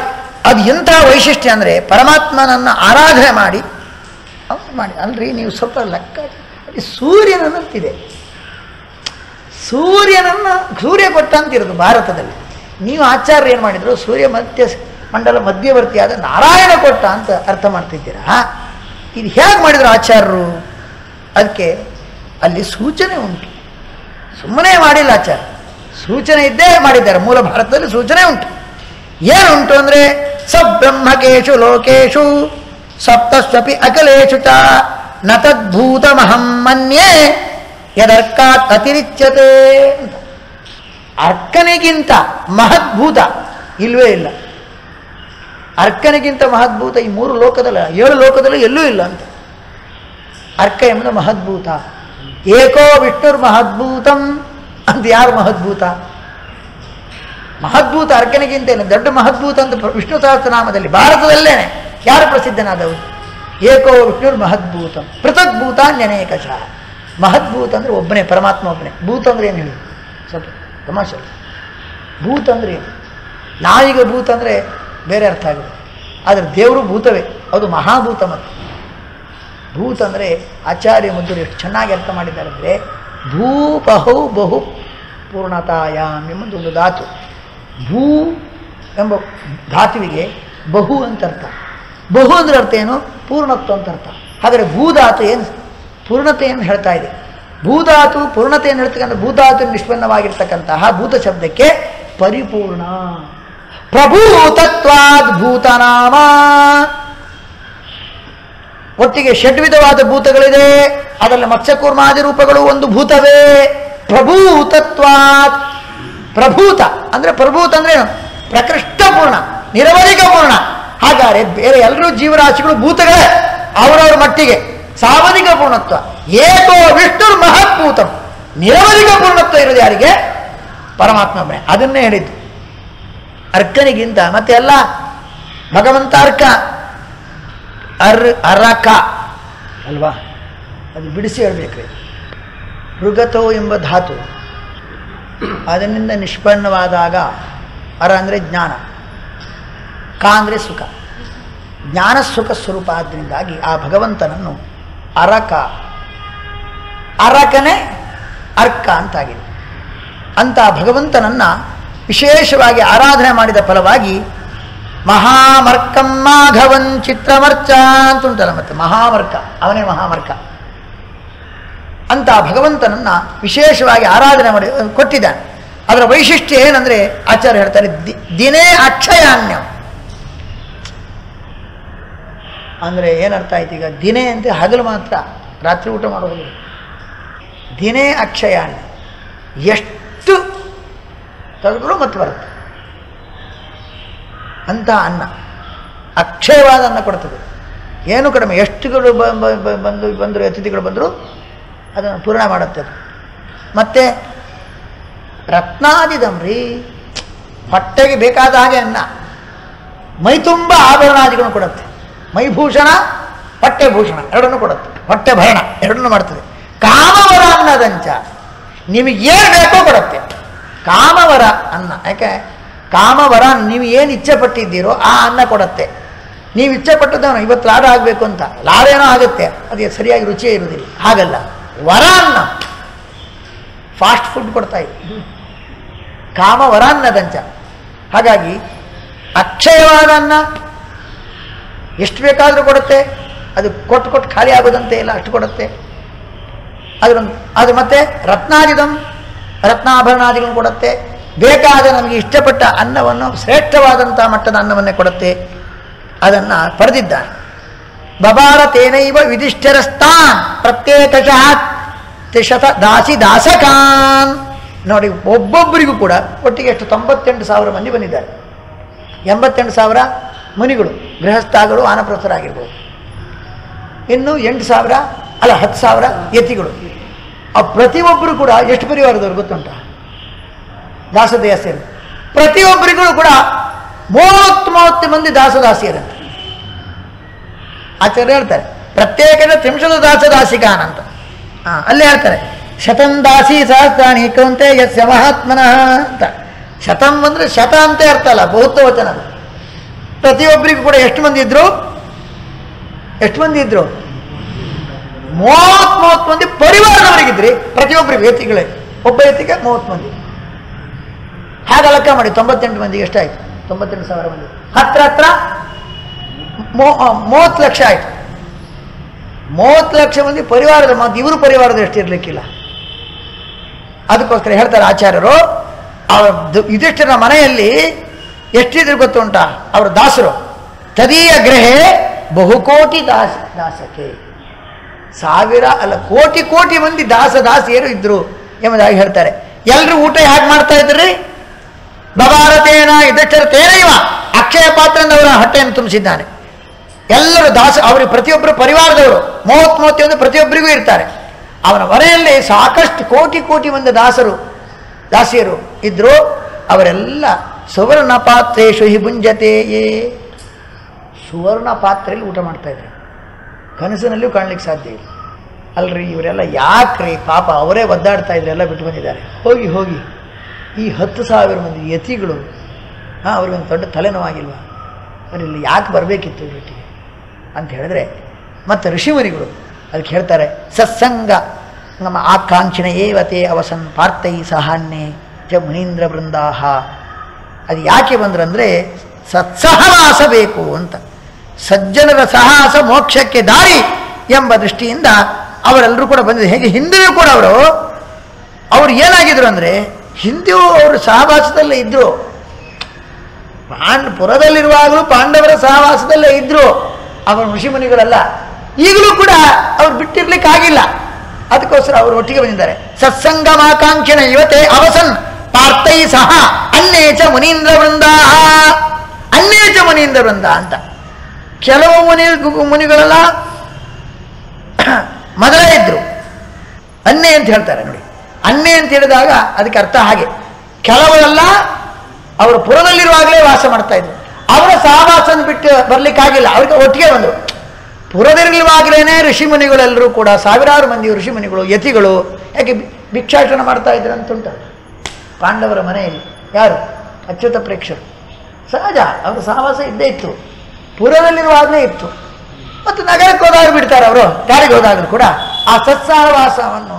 ಅದು ಎಂಥ ವೈಶಿಷ್ಟ್ಯ ಅಂದರೆ ಪರಮಾತ್ಮನನ್ನು ಆರಾಧನೆ ಮಾಡಿ ಅವ್ನು ಮಾಡಿ ಅಲ್ರಿ ನೀವು ಸ್ವಲ್ಪ ಲೆಕ್ಕ ಹಾಕಿ. ಸೂರ್ಯನಂತಿದೆ ಸೂರ್ಯನನ್ನು ಸೂರ್ಯ ಕೊಟ್ಟ ಅಂತಿರೋದು ಭಾರತದಲ್ಲಿ ನೀವು ಆಚಾರ್ಯ ಏನು ಮಾಡಿದ್ರು ಸೂರ್ಯ ಮಧ್ಯ ಮಂಡಲ ಮಧ್ಯವರ್ತಿಯಾದ ನಾರಾಯಣ ಕೊಟ್ಟ ಅಂತ ಅರ್ಥ ಮಾಡ್ತಿದ್ದೀರಾ ಇದು ಹೇಗೆ ಮಾಡಿದ್ರು ಆಚಾರ್ಯರು ಅದಕ್ಕೆ ಅಲ್ಲಿ ಸೂಚನೆ ಉಂಟು ಸುಮ್ಮನೆ ಮಾಡಿಲ್ಲ ಆಚಾರ್ಯ ಸೂಚನೆ ಇದ್ದೇ ಮಾಡಿದ್ದಾರೆ ಮೂಲ ಭಾರತದಲ್ಲಿ ಸೂಚನೆ ಉಂಟು ಏನುಂಟು ಅಂದರೆ ಸಬ್ರಹ್ಮಕೇಶು ಲೋಕೇಶು ಸಪ್ತಸ್ವಪಿ ಅಕಲೇಶು ಚ ನ ತದ್ಭೂತಮಹಂ ಮನ್ಯೇ ಯದರ್ಕಾತ್ ಅತಿರಿಚ್ಯತೆ ಅಂತ ಅರ್ಕನಿಗಿಂತ ಮಹದ್ಭೂತ ಇಲ್ವೇ ಇಲ್ಲ ಅರ್ಕನಿಗಿಂತ ಮಹದ್ಭೂತ ಈ ಮೂರು ಲೋಕದಲ್ಲ ಏಳು ಲೋಕದಲ್ಲೂ ಎಲ್ಲೂ ಇಲ್ಲ ಅಂತ ಅರ್ಕ ಎಂಬುದು ಮಹದ್ಭೂತ ಏಕೋ ವಿಷ್ಣುರ್ ಮಹದ್ಭೂತಂ ಅಂತ ಯಾರು ಮಹದ್ಭೂತ ಮಹದ್ಭೂತ ಅರ್ಕನಿಗಿಂತ ಏನು ದೊಡ್ಡ ಮಹದ್ಭೂತ ಅಂತ ಪ್ರ- ವಿಷ್ಣು ಸಹಸ್ರನಾಮದಲ್ಲಿ ಭಾರತದಲ್ಲೇನೆ ಯಾರು ಪ್ರಸಿದ್ಧನಾದವರು ಏಕೋ ವಿಷ್ಣುರ್ ಮಹದ್ಭೂತಂ ಪೃಥಗ್ಭೂತ ಅನೇಕಶಃ ಮಹದ್ಭೂತ ಅಂದರೆ ಒಬ್ಬನೇ ಪರಮಾತ್ಮ ಒಬ್ಬನೇ ಭೂತ ಅಂದ್ರೆ ಏನು ಹೇಳಿ ಸ್ವಲ್ಪ ತಮಾಷೆ ಭೂತ ಅಂದ್ರೆ ಏನು ನಾವೀಗ ಭೂತ ಅಂದರೆ ಬೇರೆ ಅರ್ಥ ಆಗಿದೆ ಆದರೆ ದೇವರು ಭೂತವೇ ಅದು ಮಹಾಭೂತ ಮತ್ತು ಭೂತ ಅಂದರೆ ಆಚಾರ್ಯ ಮುದ್ದರು ಎಷ್ಟು ಚೆನ್ನಾಗಿ ಅರ್ಥ ಮಾಡಿದ್ದಾರೆ ಅಂದರೆ ಭೂ ಬಹು ಬಹು ಪೂರ್ಣತಾಯಾಮ್ ಎಂಬುದು ಒಂದು ಧಾತು ಭೂ ಎಂಬ ಧಾತುವಿಗೆ ಬಹು ಅಂತ ಅರ್ಥ ಬಹು ಅಂದ್ರೆ ಅರ್ಥ ಏನು ಪೂರ್ಣತ್ವ ಅಂತ ಅರ್ಥ ಹಾಗಾದರೆ ಭೂಧಾತು ಏನು ಪೂರ್ಣತೆಯನ್ನು ಹೇಳ್ತಾ ಇದೆ ಭೂಧಾತು ಪೂರ್ಣತೆಯನ್ನು ಹೇಳ್ತಕ್ಕಂಥ ಭೂಧಾತು ನಿಷ್ಪನ್ನವಾಗಿರ್ತಕ್ಕಂತಹ ಭೂತ ಶಬ್ದಕ್ಕೆ ಪರಿಪೂರ್ಣ ಪ್ರಭೂತತ್ವಾದ್ ಭೂತನಾಮ ಒಟ್ಟಿಗೆ ಷಡ್ವಿಧವಾದ ಭೂತಗಳಿದೆ ಅದರಲ್ಲಿ ಮತ್ಸ್ಯಕೂರ್ಮಾದಿ ರೂಪಗಳು ಒಂದು ಭೂತವೇ ಪ್ರಭೂತತ್ವಾತ್ ಪ್ರಭೂತ ಅಂದ್ರೆ ಪ್ರಭೂತ ಅಂದ್ರೆ ಏನು ಪ್ರಕೃಷ್ಟ ಪೂರ್ಣ ನಿರವಧಿಕ ಪೂರ್ಣ ಹಾಗಾದ್ರೆ ಬೇರೆ ಎಲ್ಲರೂ ಜೀವರಾಶಿಗಳು ಭೂತಗಳೇ ಅವರವರ ಮಟ್ಟಿಗೆ ಸಾವಧಿಕ ಪೂರ್ಣತ್ವ ಏಕೋ ವಿಷ್ಣುರ್ ಮಹತ್ಭೂತಂ ನಿರವಧಿಕ ಪೂರ್ಣತ್ವ ಇರೋದು ಯಾರಿಗೆ ಪರಮಾತ್ಮನೇ ಅದನ್ನೇ ಹೇಳಿದ್ದು ಅರ್ಕನಿಗಿಂತ ಮತ್ತೆ ಎಲ್ಲ ಭಗವಂತ ಅರ್ಕ ಅರ್ ಅರಕ ಅಲ್ವಾ ಅದು ಬಿಡಿಸಿ ಹೇಳ್ಬೇಕ್ರಿ ಋಗತೋ ಎಂಬ ಧಾತು ಅದರಿಂದ ನಿಷ್ಪನ್ನವಾದಾಗ ಅರ ಅಂದರೆ ಜ್ಞಾನ ಕ ಅಂದರೆ ಸುಖ ಜ್ಞಾನ ಸುಖ ಸ್ವರೂಪ ಆದ್ದರಿಂದಾಗಿ ಆ ಭಗವಂತನನ್ನು ಅರಕ ಅರಕನೇ ಅರ್ಕ ಅಂತಾಗಿದೆ ಅಂತ ಭಗವಂತನನ್ನು ವಿಶೇಷವಾಗಿ ಆರಾಧನೆ ಮಾಡಿದ ಫಲವಾಗಿ ಮಹಾಮರ್ಕಂ ಮಾಘವನ್ ಚಿತ್ರಮರ್ಚ ಅಂತ ಉಂಟಲ್ಲ ಮತ್ತೆ ಮಹಾಮರ್ಕ ಅವನೇ ಮಹಾಮರ್ಕ ಅಂತ ಭಗವಂತನನ್ನ ವಿಶೇಷವಾಗಿ ಆರಾಧನೆ ಮಾಡಿ ಕೊಟ್ಟಿದ್ದಾನೆ ಅದರ ವೈಶಿಷ್ಟ್ಯ ಏನಂದ್ರೆ ಆಚಾರ್ಯ ಹೇಳ್ತಾರೆ ದಿ- ದಿನೇ ಅಕ್ಷಯಾನ್ಯಂ ಅಂದರೆ ಏನರ್ಥ ಆಯ್ತು ಈಗ ದಿನೇ ಅಂತ ಹಗಲು ಮಾತ್ರ ರಾತ್ರಿ ಊಟ ಮಾಡೋದಿಲ್ಲ ದಿನೇ ಅಕ್ಷಯಾನ್ಯ ಎಷ್ಟು ತೆಗೆದ್ರು ಮತ್ತೆ ಬರುತ್ತೆ ಅಂತ ಅನ್ನ ಅಕ್ಷಯವಾದ ಅನ್ನ ಕೊಡ್ತದೆ ಏನು ಕಡಿಮೆ ಎಷ್ಟುಗಳು ಬ- ಬ- ಬ- ಬಂದು ಬಂದರು ಅತಿಥಿಗಳು ಬಂದರು ಅದನ್ನು ಪೂರ್ಣ ಮಾಡುತ್ತೆ ಅದು ಮತ್ತು ರತ್ನಾದಿದಮ್ರಿ ಹೊಟ್ಟೆಗೆ ಬೇಕಾದ ಹಾಗೆ ಅನ್ನ ಮೈ ತುಂಬ ಆಭರಣಾದಿಗಳನ್ನು ಕೊಡುತ್ತೆ ಮೈಭೂಷಣ ಹೊಟ್ಟೆ ಭೂಷಣ ಎರಡನ್ನೂ ಕೊಡುತ್ತೆ ಹೊಟ್ಟೆ ಭರಣ ಎರಡನ್ನೂ ಮಾಡ್ತದೆ ಕಾಮವರ ಅನ್ನದಂಚ ನಿಮಗೆ ಏನು ಬೇಕೋ ಕೊಡುತ್ತೆ ಕಾಮವರ ಅನ್ನ ಯಾಕೆ ಕಾಮವರ ನೀವು ಏನು ಇಚ್ಛೆ ಪಟ್ಟಿದ್ದೀರೋ ಆ ಅನ್ನ ಕೊಡುತ್ತೆ ನೀವು ಇಚ್ಛೆ ಪಟ್ಟದವನು ಇವತ್ತು ಲಾಡ ಆಗಬೇಕು ಅಂತ ಲಾಡ ಏನೋ ಆಗುತ್ತೆ ಅದು ಸರಿಯಾಗಿ ರುಚಿಯೇ ಇರುವುದಿಲ್ಲ ಹಾಗಲ್ಲ ವರ ಅನ್ನ ಫಾಸ್ಟ್ ಫುಡ್ ಕೊಡ್ತಾ ಇದೆ ಕಾಮ ವರ ಅನ್ನದಂಚ ಹಾಗಾಗಿ ಅಕ್ಷಯವಾದ ಅನ್ನ ಎಷ್ಟು ಬೇಕಾದರೂ ಕೊಡುತ್ತೆ ಅದು ಕೊಟ್ಟು ಕೊಟ್ಟು ಖಾಲಿ ಆಗೋದಂತೆ ಇಲ್ಲ ಅಷ್ಟು ಕೊಡುತ್ತೆ ಅದರೊಂದು ಅದು ಮತ್ತೆ ರತ್ನಾದಿದಂ ರತ್ನಾಭರಣಾದಿಗಳನ್ನು ಕೊಡುತ್ತೆ ಬೇಕಾದ ನಮಗೆ ಇಷ್ಟಪಟ್ಟ ಅನ್ನವನ್ನು ಶ್ರೇಷ್ಠವಾದಂಥ ಮಟ್ಟದ ಅನ್ನವನ್ನೇ ಕೊಡುತ್ತೆ ಅದನ್ನು ಪಡೆದಿದ್ದಾನೆ ಬಬಾರ ತೇನೈವ ವಿಧಿಷ್ಠರಸ್ತಾನ್ ಪ್ರತ್ಯೇಕಶಃ ತ್ರಿಶತ ದಾಸಿ ದಾಸಕಾನ್ ನೋಡಿ ಒಬ್ಬೊಬ್ಬರಿಗೂ ಕೂಡ ಒಟ್ಟಿಗೆ ಎಷ್ಟು ತೊಂಬತ್ತೆಂಟು ಸಾವಿರ ಮಂದಿ ಬಂದಿದ್ದಾರೆ ಎಂಬತ್ತೆಂಟು ಸಾವಿರ ಮುನಿಗಳು ಗೃಹಸ್ಥಾಗಳು ಆನಪ್ರಸ್ಥರಾಗಿರ್ಬೋದು ಇನ್ನು ಎಂಟು ಸಾವಿರ ಅಲ್ಲ ಹತ್ತು ಸಾವಿರ ಯತಿಗಳು ಆ ಪ್ರತಿಯೊಬ್ಬರು ಕೂಡ ಎಷ್ಟು ಪರಿವಾರದವ್ರು ಗೊತ್ತುಂಟ ದಾಸದಾಸಿಯರು ಪ್ರತಿಯೊಬ್ಬರಿಗೂ ಕೂಡ ಮೂವತ್ತು ಮೂವತ್ತು ಮಂದಿ ದಾಸದಾಸಿಯರಂತೆ ಆಚಾರ್ಯ ಹೇಳ್ತಾರೆ ಪ್ರತ್ಯೇಕನ ತ್ರಿಂಶದ ದಾಸದಾಸಿಕಾನ್ ಅಂತ ಆ, ಅಲ್ಲೇ ಹೇಳ್ತಾರೆ ಶತಂ ದಾಸಿ ಸಹಸ್ರಾಣಿ ಕೌಂತೆ ಯಸ್ಯ ಮಹಾತ್ಮನಃ ಅಂತ ಶತಂ ಅಂದ್ರೆ ಶತ ಅಂತ ಅರ್ಥ ಅಲ್ಲ ಬಹುತ್ವ ವಚನ ಅದು ಪ್ರತಿಯೊಬ್ಬರಿಗೂ ಕೂಡ ಎಷ್ಟು ಮಂದಿ ಇದ್ರು ಎಷ್ಟು ಮಂದಿ ಇದ್ರು ಮೂವತ್ ಮೂವತ್ತು ಮಂದಿ ಪರಿವಾರದವರಿಗಿದ್ರಿ ಪ್ರತಿಯೊಬ್ಬರಿಗೆ ಯತಿಗಳೇ ಒಬ್ಬ ಯತಿಗೆ ಮೂವತ್ತು ಮಂದಿ ಹಾಗೆ ಲೆಕ್ಕ ಮಾಡಿ ತೊಂಬತ್ತೆಂಟು ಮಂದಿಗೆ ಎಷ್ಟಾಯ್ತು ತೊಂಬತ್ತೆಂಟು ಸಾವಿರ ಮಂದಿ ಹತ್ರ ಹತ್ರ ಮೂವತ್ತು ಲಕ್ಷ ಆಯ್ತು ಮೂವತ್ತು ಲಕ್ಷ ಮಂದಿ ಪರಿವಾರದ ಮತ್ತು ಇವರು ಪರಿವಾರದ ಎಷ್ಟು ಇರ್ಲಿಕ್ಕಿಲ್ಲ ಅದಕ್ಕೋಸ್ಕರ ಹೇಳ್ತಾರೆ ಆಚಾರ್ಯರು ಅವರ ಯುಧಿಷ್ಠಿರ ಮನೆಯಲ್ಲಿ ಎಷ್ಟಿದ್ರು ಗೊತ್ತುಂಟಾ ಅವರು ದಾಸರು ತದೀಯ ಗ್ರಹೆ ಬಹುಕೋಟಿ ದಾಸ ದಾಸಕ್ಕೆ ಸಾವಿರ ಅಲ್ಲ ಕೋಟಿ ಕೋಟಿ ಮಂದಿ ದಾಸ ದಾಸಿಯರು ಇದ್ರು ಎಂಬುದಾಗಿ ಹೇಳ್ತಾರೆ ಎಲ್ಲರೂ ಊಟ ಹೇಗೆ ಮಾಡ್ತಾ ಇದ್ರಿ ಬಭಾರತೇನ ಯುಧಿಷ್ಠಿರ ತೇನೈವ ಅಕ್ಷಯ ಪಾತ್ರದಿಂದ ಅವರ ಹೊಟ್ಟೆಯನ್ನು ತುಂಬಿಸಿದ್ದಾನೆ ಎಲ್ಲರೂ ದಾಸ ಅವರಿಗೆ ಪ್ರತಿಯೊಬ್ಬರು ಪರಿವಾರದವರು ಮೂವತ್ತ್ ಮೂವತ್ತೊಂದು ಪ್ರತಿಯೊಬ್ಬರಿಗೂ ಇರ್ತಾರೆ ಅವನ ಮನೆಯಲ್ಲಿ ಸಾಕಷ್ಟು ಕೋಟಿ ಕೋಟಿ ಮಂದಿ ದಾಸರು ದಾಸಿಯರು ಇದ್ರು ಅವರೆಲ್ಲ ಸುವರ್ಣ ಪಾತ್ರೇಶು ಹಿ ಭುಂಜತೆಯೇ ಸುವರ್ಣ ಪಾತ್ರೆಯಲ್ಲಿ ಊಟ ಮಾಡ್ತಾ ಇದ್ರು ಕನಸಿನಲ್ಲಿಯೂ ಕಾಣ್ಲಿಕ್ಕೆ ಸಾಧ್ಯ ಇಲ್ಲ ಅಲ್ರಿ ಇವರೆಲ್ಲ ಯಾಕ್ರಿ ಪಾಪ ಅವರೇ ಒದ್ದಾಡ್ತಾ ಇದ್ರು ಎಲ್ಲ ಬಿಟ್ಟು ಬಂದಿದ್ದಾರೆ ಹೋಗಿ ಹೋಗಿ ಈ ಹತ್ತು ಸಾವಿರ ಮಂದಿ ಯತಿಗಳು ಹಾಂ ಅವ್ರಿಗೊಂದು ದೊಡ್ಡ ತಲೆನೋವಾಗಿಲ್ವಾ ಅವ್ರು ಇಲ್ಲಿ ಯಾಕೆ ಬರಬೇಕಿತ್ತು ಇವಟ್ಟಿಗೆ ಅಂತ ಹೇಳಿದ್ರೆ ಮತ್ತು ಋಷಿಮುನಿಗಳು ಅದಕ್ಕೆ ಹೇಳ್ತಾರೆ ಸತ್ಸಂಗ ನಮ್ಮ ಆಕಾಂಕ್ಷಿಣ ಏವತೆ ಅವಸನ್ ಪಾರ್ಥೈ ಸಹಾನ್ಯೆ ಚ ಮುನೀಂದ್ರ ಬೃಂದಾಹ ಅದು ಯಾಕೆ ಬಂದ್ರಂದರೆ ಸತ್ಸಹವಾಸ ಬೇಕು ಅಂತ ಸಜ್ಜನರ ಸಹವಾಸ ಮೋಕ್ಷಕ್ಕೆ ದಾರಿ ಎಂಬ ದೃಷ್ಟಿಯಿಂದ ಅವರೆಲ್ಲರೂ ಕೂಡ ಬಂದಿದೆ ಹೇಗೆ ಹಿಂದೆಯೂ ಕೂಡ ಅವರು ಅವ್ರು ಏನಾಗಿದ್ರು ಅಂದರೆ ಹಿಂದೆಯೂ ಅವರು ಸಹವಾಸದಲ್ಲೇ ಇದ್ದರು ಪಾಂಡ್ ಪುರದಲ್ಲಿರುವಾಗಲೂ ಪಾಂಡವರ ಸಹವಾಸದಲ್ಲೇ ಇದ್ರು ಅವರ ಋಷಿಮುನಿಗಳೆಲ್ಲ ಈಗಲೂ ಕೂಡ ಅವ್ರು ಬಿಟ್ಟಿರ್ಲಿಕ್ಕಾಗಿಲ್ಲ ಅದಕ್ಕೋಸ್ಕರ ಅವರು ಒಟ್ಟಿಗೆ ಬಂದಿದ್ದಾರೆ ಸತ್ಸಂಗಮಾಕಾಂಕ್ಷಿಣ ಇವತ್ತೇ ಅವಸನ್ ಪಾರ್ಥೈ ಸಹ ಅನ್ನೇಚ ಮುನೀಂದ್ರ ವೃಂದ ಅನ್ನೇಚ ಮುನೀಂದ್ರ ವೃಂದ ಅಂತ ಕೆಲವು ಮುನಿ ಮುನಿಗಳೆಲ್ಲ ಮೊದಲೇ ಇದ್ರು ಅನ್ನೆ ಅಂತ ಹೇಳ್ತಾರೆ ನೋಡಿ ಅನ್ನೆ ಅಂತ ಹೇಳಿದಾಗ ಅದಕ್ಕೆ ಅರ್ಥ ಹಾಗೆ ಕೆಲವರೆಲ್ಲ ಅವರು ಪುರದಲ್ಲಿರುವಾಗಲೇ ವಾಸ ಮಾಡ್ತಾ ಇದ್ರು ಅವರ ಸಹವಾಸನ ಬಿಟ್ಟು ಬರ್ಲಿಕ್ಕಾಗಿಲ್ಲ ಅವ್ರಿಗೆ ಒಟ್ಟಿಗೆ ಬಂದರು ಪುರದಲ್ಲಿರುವಾಗಲೇ ಋಷಿಮುನಿಗಳೆಲ್ಲರೂ ಕೂಡ ಸಾವಿರಾರು ಮಂದಿ ಋಷಿಮುನಿಗಳು ಯತಿಗಳು ಯಾಕೆ ಭಿ- ಭಿಕ್ಷಾಟನ ಮಾಡ್ತಾ ಇದ್ರು ಅಂತುಂಟು ಪಾಂಡವರ ಮನೆಯಲ್ಲಿ ಯಾರು ಅಚ್ಯುತ ಪ್ರೇಕ್ಷರು ಸಹಜ ಅವರ ಸಹವಾಸ ಇದ್ದೇ ಇತ್ತು ಪುರದಲ್ಲಿರುವಾಗಲೇ ಇತ್ತು ಮತ್ತು ನಗರಕ್ಕೆ ಹೋದಾಗ ಬಿಡ್ತಾರೆ ಅವರು ದಾರಿಗೆ ಹೋದಾಗಲೂ ಕೂಡ ಆ ಸತ್ಸಹವಾಸವನ್ನು